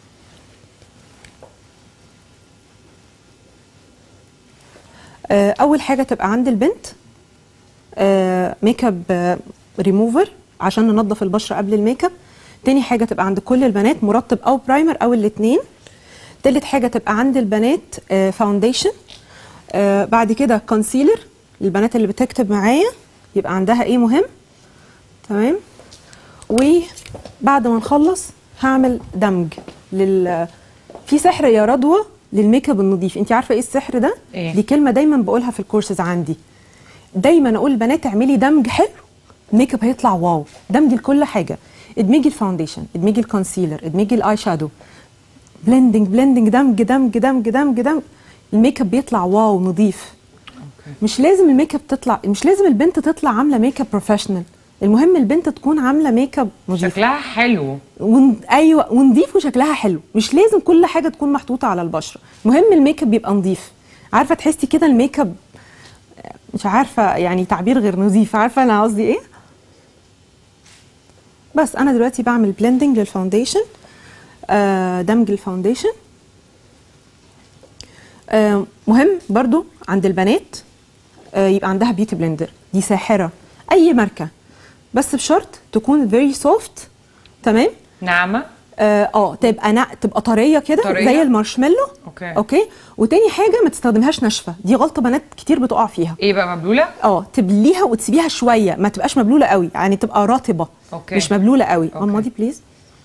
آه، اول حاجه تبقى عند البنت آه، ميك اب آه، ريموفر عشان ننظف البشره قبل الميك اب تاني حاجه تبقى عند كل البنات مرطب او برايمر او الاثنين تالت حاجه تبقى عند البنات آه، فاونديشن آه، بعد كده كونسيلر البنات اللي بتكتب معايا يبقى عندها ايه مهم تمام وبعد ما نخلص هعمل دمج لل في سحر يا رضوى للميك اب النظيف انت عارفه ايه السحر ده إيه؟ دي كلمه دايما بقولها في الكورسز عندي دايما اقول للبنات اعملي دمج حلو الميك اب هيطلع واو دمج لكل حاجه ادمجي الفاونديشن ادمجي الكونسيلر ادمجي الاي شادو بلندنج بلندنج دمج دمج دمج دمج دمج الميك اب بيطلع واو نظيف مش لازم الميك اب تطلع مش لازم البنت تطلع عامله ميك اب بروفيشنال المهم البنت تكون عامله ميك اب نظيف شكلها حلو ون... ايوه ونضيف وشكلها حلو مش لازم كل حاجه تكون محطوطه على البشره المهم الميك اب يبقى نظيف عارفه تحسي كده الميك اب مش عارفه يعني تعبير غير نظيف عارفه انا قصدي ايه بس انا دلوقتي بعمل بلندنج للفاونديشن آه دمج الفاونديشن آه مهم برضو عند البنات آه يبقى عندها بيوتي بلندر دي ساحره اي ماركه بس بشرط تكون فيري سوفت تمام ناعمه اه آه، تبقى نا... تبقى طريه كده طرية؟ زي المارشميلو أوكي. اوكي وتاني حاجه ما تستخدمهاش ناشفه دي غلطه بنات كتير بتقع فيها ايه بقى مبلوله اه تبليها وتسيبيها شويه ما تبقاش مبلوله قوي يعني تبقى رطبه أوكي. مش مبلوله قوي أوكي. غمضي بليز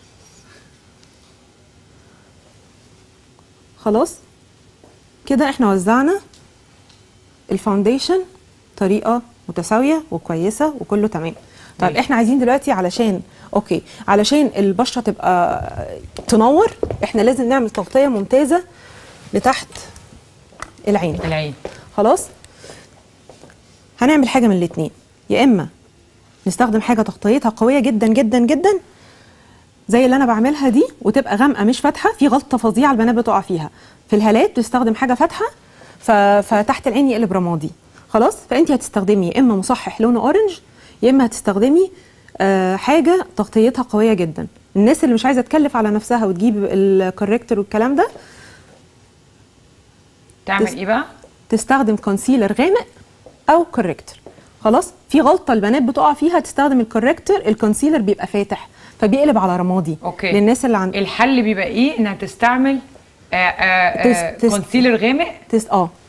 خلاص كده احنا وزعنا الفاونديشن طريقه متساويه وكويسه وكله تمام طيب ماشي. احنا عايزين دلوقتي علشان اوكي علشان البشره تبقى تنور احنا لازم نعمل تغطيه ممتازه لتحت العين العين خلاص هنعمل حاجه من الاثنين يا اما نستخدم حاجه تغطيتها قويه جدا جدا جدا زي اللي انا بعملها دي وتبقى غامقه مش فاتحه في غلطه فظيعه البنات بتقع فيها في الهالات بتستخدم حاجه فاتحه ف... فتحت العين يقلب رمادي خلاص فانت هتستخدمي يا اما مصحح لونه اورنج يا اما هتستخدمي آه حاجه تغطيتها قويه جدا الناس اللي مش عايزه تكلف على نفسها وتجيب الكوريكتور والكلام ده تعمل تس- ايه بقى تستخدم كونسيلر غامق او كوريكتور خلاص في غلطه البنات بتقع فيها تستخدم الكوريكتور الكونسيلر بيبقى فاتح فبيقلب على رمادي اوكي للناس اللي عند الحل بيبقى ايه انها تستعمل آه آه آه تس- تس- كونسيلر غامق تس... اه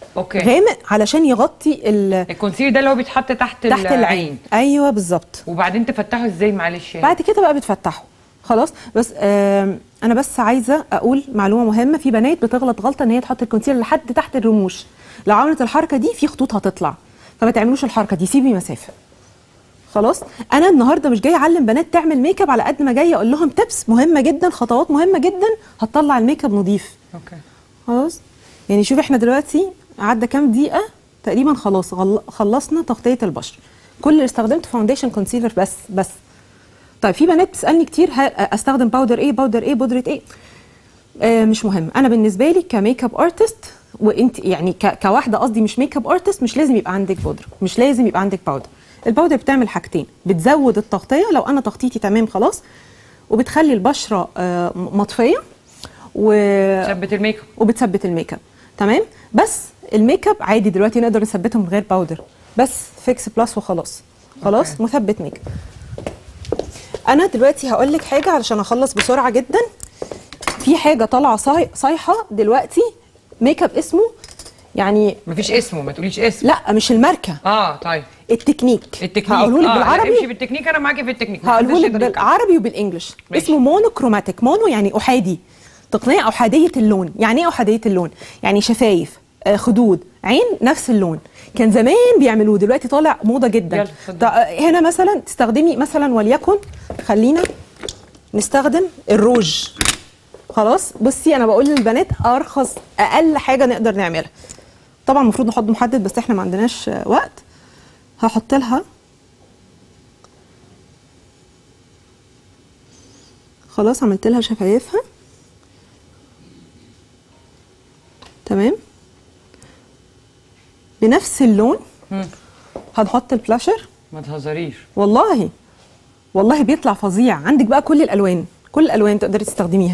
أوكي. غامق علشان يغطي ال- الكونسيلر ده اللي هو بيتحط تحت تحت العين ايوه بالظبط وبعدين تفتحه ازاي معلش يعني بعد كده بقى بتفتحه خلاص بس آم، انا بس عايزه اقول معلومه مهمه في بنات بتغلط غلطه ان هي تحط الكونسيلر لحد تحت الرموش لو عملت الحركه دي في خطوط هتطلع فما تعملوش الحركه دي سيبي مسافه خلاص انا النهارده مش جايه اعلم بنات تعمل ميك اب على قد ما جايه اقول لهم تبس مهمه جدا خطوات مهمه جدا هتطلع الميك اب نظيف اوكي خلاص يعني شوف احنا دلوقتي عدى كام دقيقه تقريبا خلاص غل- خلصنا تغطيه البشره كل اللي استخدمته فاونديشن كونسيلر بس بس طيب في بنات بتسالني كتير هل استخدم باودر ايه باودر ايه بودره ايه آه مش مهم انا بالنسبه لي كميك اب ارتست وانت يعني ك- كواحده قصدي مش ميك اب ارتست مش لازم يبقى عندك بودره مش لازم يبقى عندك باودر الباودر بتعمل حاجتين بتزود التغطيه لو انا تغطيتي تمام خلاص وبتخلي البشره آه م- مطفيه و ثبت الميك اب وبتثبت الميك اب تمام بس الميك اب عادي دلوقتي نقدر نثبته من غير باودر بس فيكس بلس وخلاص خلاص أوكي. مثبت ميك اب انا دلوقتي هقول لك حاجه علشان اخلص بسرعه جدا في حاجه طالعه صاي- صايحه دلوقتي ميك اب اسمه يعني مفيش اسمه ما تقوليش اسم لا مش الماركه اه طيب التكنيك التكنيك هقوله لك آه لا، امشي بالعربي بالتكنيك انا معاكي في التكنيك هقوله محدش لك يقدر يتكلم. بالعربي وبالانجلش ماشي. اسمه مونوكروماتيك مونو يعني احادي تقنيه احاديه اللون يعني ايه احاديه اللون يعني شفايف آه، خدود عين نفس اللون كان زمان بيعملوه دلوقتي طالع موضه جدا يلا، اتفضل. طا- آه، هنا مثلا تستخدمي مثلا وليكن خلينا نستخدم الروج خلاص بصي انا بقول للبنات ارخص اقل حاجه نقدر نعملها طبعا المفروض نحط محدد بس احنا ما عندناش آه، وقت هحط لها خلاص عملت لها شفايفها تمام بنفس اللون هنحط البلاشر ما تهزريش والله والله بيطلع فظيع عندك بقى كل الالوان كل الالوان تقدري تستخدميها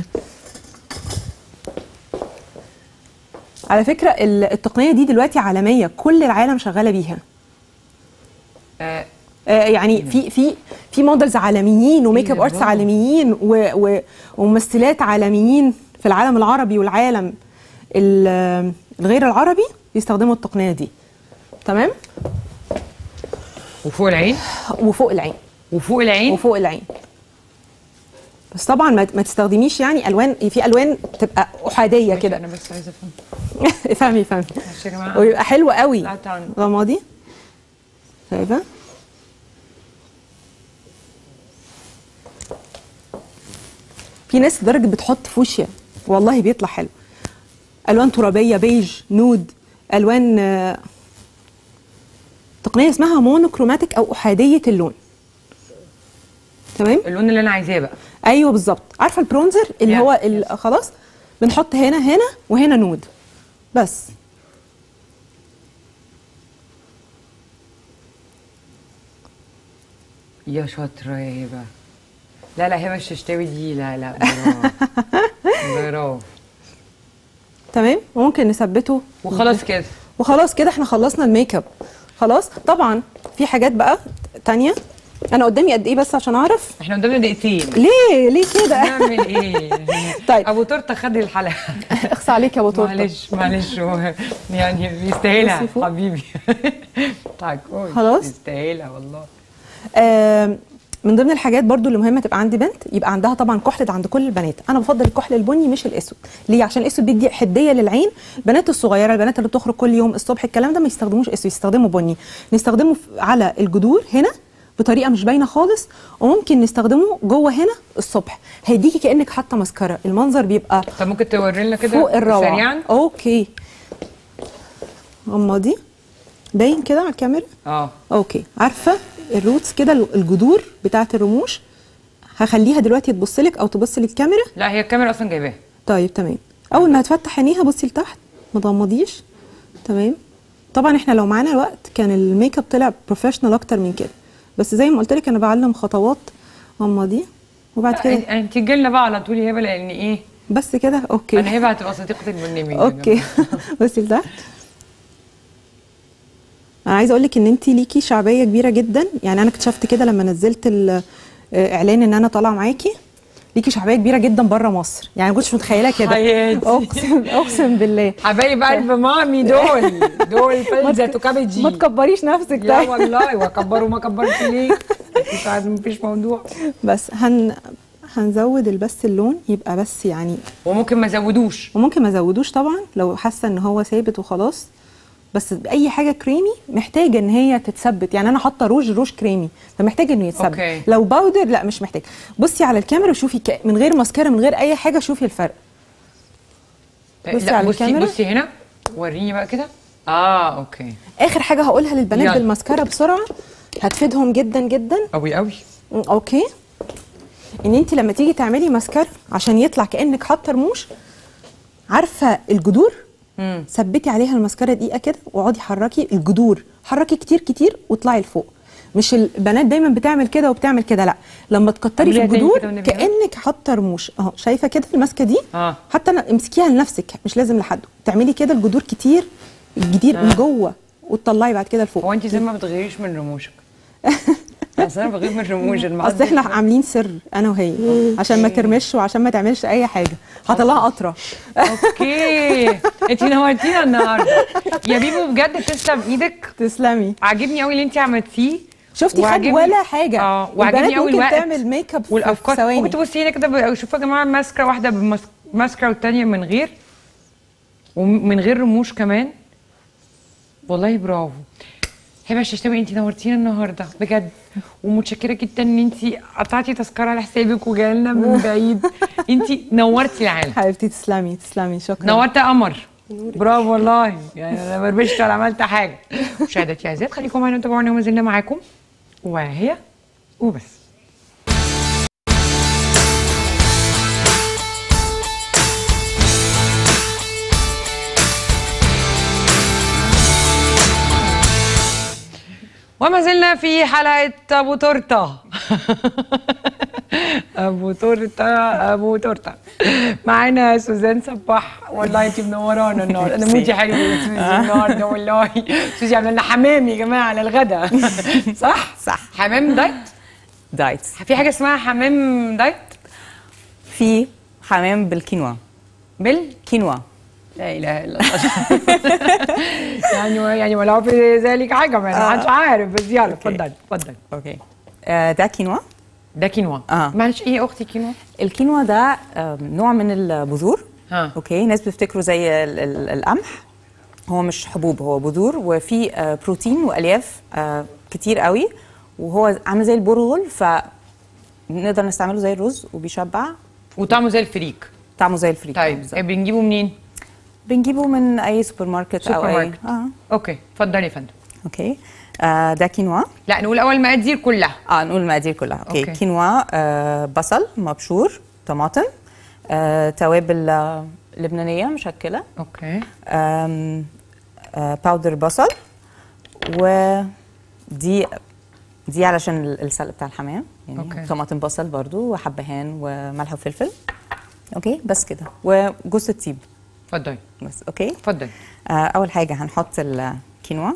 على فكره ال- التقنيه دي دلوقتي عالميه كل العالم شغاله بيها آه آه، يعني في في في موديلز عالميين وميك اب يا ارتس بابا. عالميين و- و- وممثلات عالميين في العالم العربي والعالم ال- الغير العربي بيستخدموا التقنيه دي تمام وفوق العين وفوق العين وفوق العين وفوق العين بس طبعا ما ما تستخدميش يعني الوان في الوان تبقى احاديه ماشي، كده انا بس عايزه افهم افهمي افهمي ماشي يا جماعه ويبقى حلو قوي لا تعالوا. رمادي شايفه في ناس لدرجه بتحط فوشيا والله بيطلع حلو الوان ترابيه بيج نود الوان آه، تقنيه اسمها مونوكروماتيك او احاديه اللون تمام اللون اللي انا عايزاه بقى ايوه بالظبط عارفه البرونزر اللي Yeah, هو ال- خلاص بنحط هنا هنا وهنا نود بس يا شاطره يا هبه لا لا هبه الششتاوي دي لا لا برافو برافو تمام وممكن نثبته وخلاص كده وخلاص كده احنا خلصنا الميك اب خلاص طبعا في حاجات بقى تانية انا قدامي قد ايه بس عشان اعرف احنا قدامنا دقيقتين ليه ليه كده نعمل ايه طيب. ابو تورته خد الحلقه اخص عليك يا ابو تورته معلش معلش هو يعني يستاهلها بصي فوق. حبيبي طيب كويس خلاص. يستاهلها والله آم، من ضمن الحاجات برضو اللي مهمه تبقى عندي بنت يبقى عندها طبعا كحل ده عند كل البنات انا بفضل الكحل البني مش الاسود ليه عشان الاسود بيدي حديه للعين البنات الصغيره البنات اللي بتخرج كل يوم الصبح الكلام ده ما يستخدموش اسود يستخدموا بني نستخدمه في- على الجذور هنا بطريقه مش باينه خالص وممكن نستخدمه جوه هنا الصبح هيديكي كانك حاطه مسكره المنظر بيبقى طب ممكن توري لنا كده فوق الروعه سريعا اوكي غمضي باين كده على الكاميرا اه اوكي عارفه الروتس كده الجذور بتاعه الرموش هخليها دلوقتي تبص لك او تبص للكاميرا لا هي الكاميرا اصلا جايباها طيب تمام اول ما هتفتح عينيها بصي لتحت ما تغمضيش تمام طبعا احنا لو معانا وقت كان الميك اب طلع بروفيشنال اكتر من كده بس زي ما قلت لك انا بعلم خطوات غمضي وبعد كده لا، انت تجي لنا بقى على طول يا هبه لان ايه بس كده اوكي انا هبه هتبقى صديقه البرنامج يا اوكي جماعة. بصي لتحت انا عايزه اقول لك ان انت ليكي شعبيه كبيره جدا يعني انا اكتشفت كده لما نزلت الاعلان ان انا طالعه معاكي ليكي شعبيه كبيره جدا بره مصر يعني ما كنتش متخيله كده حياتي. اقسم اقسم بالله حبايب قلب مامي دول دول فلزة وكابجي ما تكبريش نفسك لا ده والله واكبره ما كبرش ليه مفيش عايز مفيش موضوع بس هن هنزود بس اللون يبقى بس يعني وممكن ما زودوش وممكن ما ازودوش طبعا لو حاسه ان هو ثابت وخلاص بس اي حاجه كريمي محتاجه ان هي تتثبت يعني انا حاطه روج روج كريمي فمحتاج انه يتثبت أوكي. لو باودر لا مش محتاج بصي على الكاميرا وشوفي ك... من غير ماسكارا من غير اي حاجه شوفي الفرق بصي لا على بصي الكاميرا. بصي هنا وريني بقى كده اه اوكي اخر حاجه هقولها للبنات يلا. بالماسكارا بسرعه هتفيدهم جدا جدا قوي قوي م، اوكي ان انت لما تيجي تعملي ماسكارا عشان يطلع كانك حاطه رموش عارفه الجذور ثبتي عليها الماسكارا دقيقه كده واقعدي حركي الجذور حركي كتير كتير واطلعي لفوق مش البنات دايما بتعمل كده وبتعمل كده لا لما تكتري في اعمليها تاني الجذور كده والنبي. كانك حاطه رموش اهو شايفه كده الماسكه دي آه. حتى أنا- امسكيها لنفسك مش لازم لحد تعملي كده الجذور كتير الجدير من جوه وتطلعي بعد كده لفوق هو انت زي ما بتغيريش من رموشك اصل انا بغير من رموش اصل المقصد احنا عاملين سر انا وهي عشان ما ترمش وعشان ما تعملش اي حاجه هطلعها قطره اوكي انت نورتينا النهارده يا بيبو بجد تسلم ايدك تسلمي عاجبني قوي اللي انت عملتيه شفتي خد وعاجبني- ولا حاجه اه وعاجبني البنات قوي ممكن الوقت تعمل ميك اب في- في والافكار ثواني ممكن تبصي هنا كده ب- شوفوا يا جماعه ماسكه واحده بماسكه والتانيه من غير ومن غير رموش كمان والله برافو هبه الششتاوي انت نورتينا النهارده بجد ومتشكره جدا ان انت قطعتي تذكره على حسابك وجايلنا من بعيد انت نورتي العالم حبيبتي تسلمي تسلمي شكرا نورت يا قمر برافو والله يعني انا ما ربشت ولا عملت حاجه مشاهدتي اعزائي خليكم معانا تابعونا وما زلنا معاكم وهي وبس وما زلنا في حلقة أبو تورتة أبو تورتة أبو تورتة معانا سوزان صباح والله أنت منورانا النهاردة أنا مودي حلو يا سوزي النهاردة والله سوزي عاملة لنا حمام يا جماعة على الغدا صح؟ صح. حمام دايت؟ دايت في حاجة اسمها حمام دايت؟ في حمام بالكينوا بال؟ كينوا لا اله الا الله يعني يعني ولو في ذلك حاجه ما حدش عارف بس يلا اتفضل اتفضل اوكي آه، ده كينوا ده كينوا آه. معلش ايه يا اختي كينوا الكينوا ده آم، نوع من البذور ها. اوكي ناس بتفتكره زي ال- ال- القمح هو مش حبوب هو بذور وفيه آه، بروتين والياف آه، كتير قوي وهو عامل زي البرغل فنقدر نستعمله زي الرز وبيشبع وطعمه زي الفريك طعمه زي الفريك طيب بالظبط. إيه بنجيبه منين بنجيبه من اي سوبر ماركت او سوبر اي ماركت اه اوكي اتفضلي يا فندم اوكي آه، ده كينوا لا نقول اول مقادير كلها اه نقول المقادير كلها اوكي, أوكي. أوكي. كينوا آه بصل مبشور طماطم آه توابل آه لبنانيه مشكله اوكي آم، آه باودر بصل ودي دي علشان ال- السلق بتاع الحمام يعني أوكي. أوكي. طماطم بصل برضو وحبهان وملح وفلفل اوكي بس كده وجوز الطيب اتفضلي بس اوكي اتفضلي آه، اول حاجه هنحط الكينوا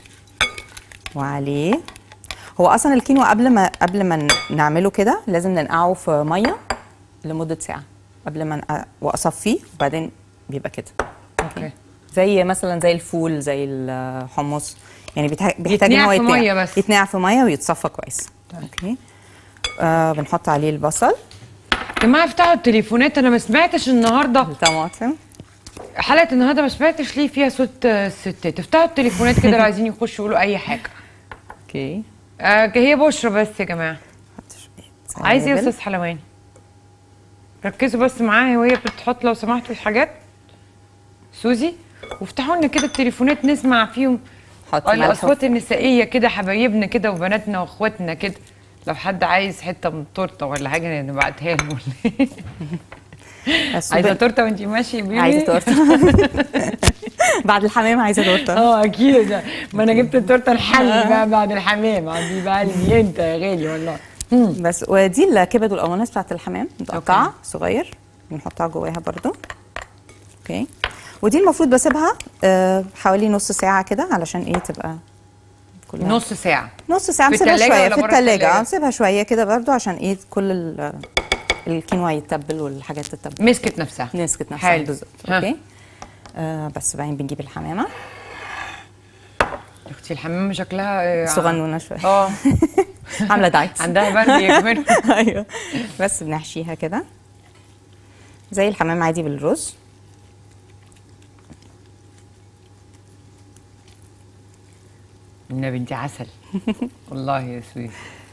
وعليه هو اصلا الكينوا قبل ما قبل ما ن- نعمله كده لازم ننقعه في ميه لمده ساعه قبل ما نق- واصفيه وبعدين بيبقى كده اوكي زي مثلا زي الفول زي الحمص يعني بيتح- بيحتاج ان يتنقع هو في يتنقع مية بس. يتنقع في ميه ويتصفى كويس اوكي آه بنحط عليه البصل يا جماعه افتحوا التليفونات انا ما سمعتش النهارده الطماطم حلقه النهارده ما سمعتش ليه فيها صوت آه، الستات افتحوا التليفونات كده لو عايزين يخشوا يقولوا اي حاجه اوكي آه هي بشرى بس يا جماعه نحط شوية عايز ايه يا توابل. استاذ حلواني ركزوا بس معايا وهي بتحط لو سمحتوا الحاجات سوزي وافتحوا لنا كده التليفونات نسمع فيهم حط آه، ملح الاصوات النسائيه كده حبايبنا كده وبناتنا واخواتنا كده لو حد عايز حته من التورته ولا حاجه نبعتها له ولا إيه؟ بس عايزه وب- تورته وانت ماشيه يا بيبي عايزه تورته بعد الحمام عايزه تورته اه اكيد ما انا جبت التورته الحل بقى بعد الحمام عندي بقى قلبي انت يا غالي والله بس ودي الكبد والقوانص بتاعت الحمام متقطعه صغير بنحطها جواها برضو اوكي ودي المفروض بسيبها آه، حوالي نص ساعه كده علشان ايه تبقى كلها نص ساعه نص ساعه في بسيبها التلاجة شويه ولا في برا الثلاجه التلاجة؟ اه بسيبها شويه كده برضو عشان ايه كل ال- الكينوا يتبل والحاجات تتبل مسكت نفسها نسكت نفسها حلو. بالظبط ها. اوكي آه بس بعدين بنجيب الحمامه اختي الحمامه شكلها آه، صغنونه شويه اه عامله دايت عندها برد يكمل ايوه بس بنحشيها كده زي الحمام عادي بالرز النبي انت عسل والله يا سويس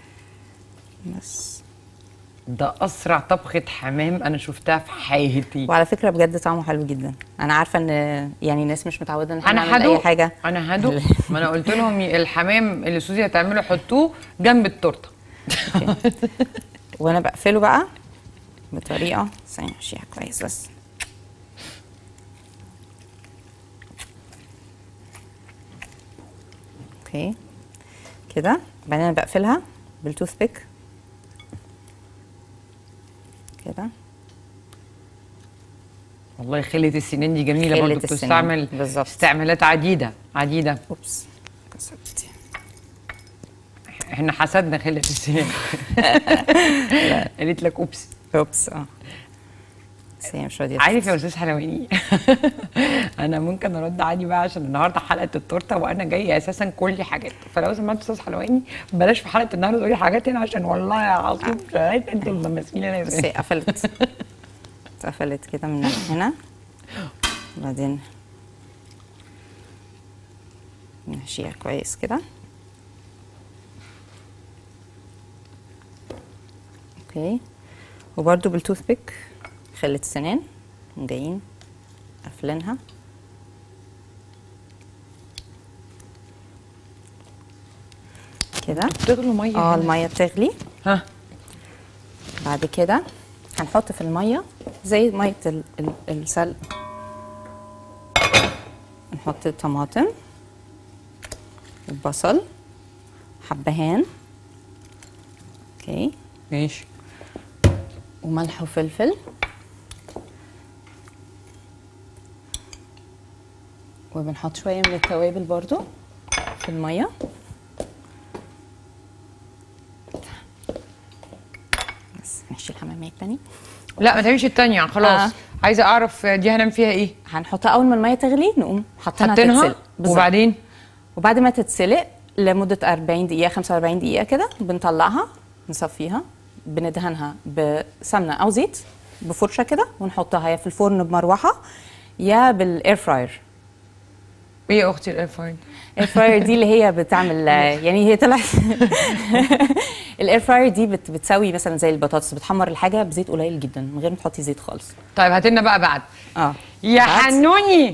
بس ده اسرع طبخه حمام انا شفتها في حياتي وعلى فكره بجد طعمه حلو جدا انا عارفه ان يعني الناس مش متعوده ان احنا انا نعمل هدوق اي حاجه انا هدوق ما انا قلت لهم ي- الحمام اللي سوزي هتعمله حطوه جنب التورته وانا بقفله بقى بطريقه ثانيه امشيها كويس بس اوكي كده بعدين انا بقفلها بالتوث بيك كده والله خلة السنين دي جميله خلة برضه السنين، بتستعمل بالظبط. استعمالات عديده عديده اوبس كسرت احنا حسدنا خلة السنين قالت لك اوبس اوبس اه بس هي مش راضيه عارف يا استاذ حلواني انا ممكن ارد عادي بقى عشان النهارده حلقه التورته وانا جايه اساسا كل حاجات فلو سمعت استاذ حلواني بلاش في حلقه النهارده تقولي حاجات هنا عشان والله يا عظيم شهادة انتوا اللي ماسكين انا بس هي قفلت اتقفلت كده من هنا بعدين نحشيها كويس كده اوكي وبرده بالتوث بيك خلة السنان جايين قافلينها كده بتغلوا ميه اه هنا. الميه بتغلي ها بعد كده هنحط في الميه زي ميه ال- ال- السلق نحط الطماطم البصل حبهان اوكي ماشي وملح وفلفل وبنحط شويه من التوابل برضو في الميه بس نحشي الحمامات تاني لا ما تعملش التانية خلاص آه. عايزه اعرف دي هنعمل فيها ايه هنحطها اول ما الميه تغلي نقوم حاطينها حاطينها تتسلق بالظبط. وبعدين وبعد ما تتسلق لمده 40 دقيقه 45 دقيقه كده بنطلعها نصفيها بندهنها بسمنه او زيت بفرشه كده ونحطها يا في الفرن بمروحه يا بالاير فراير ايه يا اختي الاير فراير الاير فراير دي اللي هي بتعمل يعني هي طلعت الاير فراير دي بت بتسوي مثلا زي البطاطس بتحمر الحاجه بزيت قليل جدا من غير ما تحطي زيت خالص طيب هات لنا بقى بعد اه يا بعد. حنوني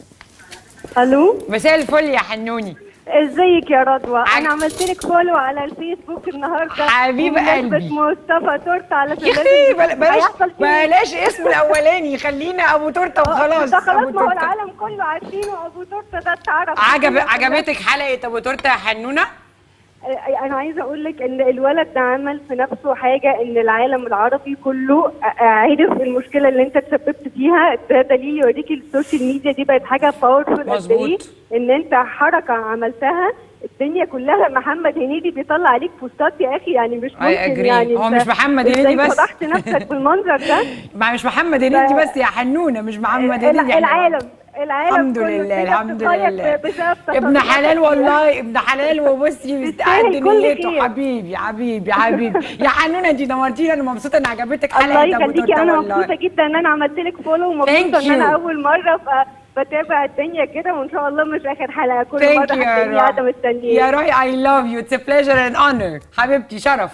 الو مساء الفل يا حنوني ازيك يا رضوى عك- انا عملت لك فولو على الفيسبوك النهارده حبيب بمناسبة قلبي. مصطفى تورته على يا اختي بل- بلاش هيحصل فيه بلاش اسم الاولاني خلينا ابو تورته وخلاص ده خلاص أبو ما هو تورتة. العالم كله عارفينه ابو تورته ده اتعرف عجب عجبتك حلقه ابو تورته يا حنونه انا عايزه اقول لك ان الولد ده عمل في نفسه حاجه ان العالم العربي كله عرف المشكله اللي انت تسببت فيها ده دليل يوريك السوشيال ميديا دي بقت حاجه باورفول قد مظبوط. ايه ان انت حركه عملتها الدنيا كلها محمد هنيدي بيطلع عليك بوستات يا اخي يعني مش I ممكن agree. يعني هو أنت مش محمد إزاي هنيدي بس. فضحت نفسك بالمنظر ده ما مش محمد هنيدي ف- بس يا حنونه مش محمد هنيدي الع- إحنا- العالم العالم الحمد كله لله الدنيا الحمد بتتصيد لله بسبب ابن تصرفاتك حلال فيها. والله ابن حلال وبصي مستعد تستاهل كل نيته خير. حبيبي حبيبي حبيبي يا حنونه انت نورتينا انا مبسوطه ان عجبتك الله حلقه ابو يخليكي تورته انا والله مبسوطه جدا ان انا عملت لك فولو Thank ومبسوطه ان انا you. اول مره ف- بتابع الدنيا كده وان شاء الله مش اخر حلقه كل ثانك مره يو هتلاقيني يا قاعده روحي مستنيه يا روحي اي لاف يو اتس ا بليجر اند اونر حبيبتي شرف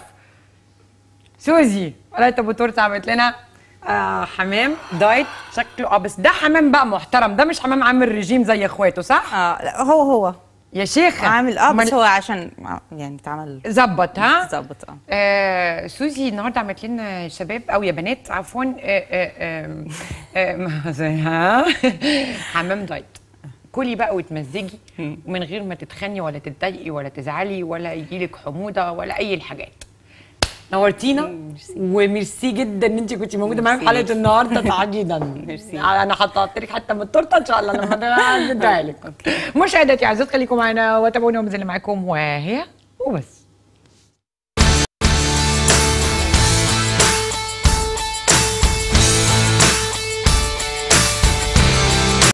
سوزي قالت ابو تورته عملت لنا آه حمام دايت شكله اه بس ده حمام بقى محترم ده مش حمام عامل رجيم زي اخواته صح؟ اه لا هو هو يا شيخه عامل اه بس أمال- هو عشان يعني اتعمل ظبط ها؟ ظبط اه آه سوزي النهارده عملت لنا شباب او يا بنات عفوا آه آه آه آه ما زي- ها حمام دايت كلي بقى وتمزجي ومن غير ما تتخني ولا تتضايقي ولا تزعلي ولا يجيلك حموضه ولا اي الحاجات نورتينا وميرسي جدا ان انت كنتي موجوده معايا في حلقه النهارده تحديدا ميرسي انا حطيت لك حته من التورته ان شاء الله لما اديها لك مشاهداتي عزيزات خليكم معانا وتابعونا وبنزل معاكم وهي وبس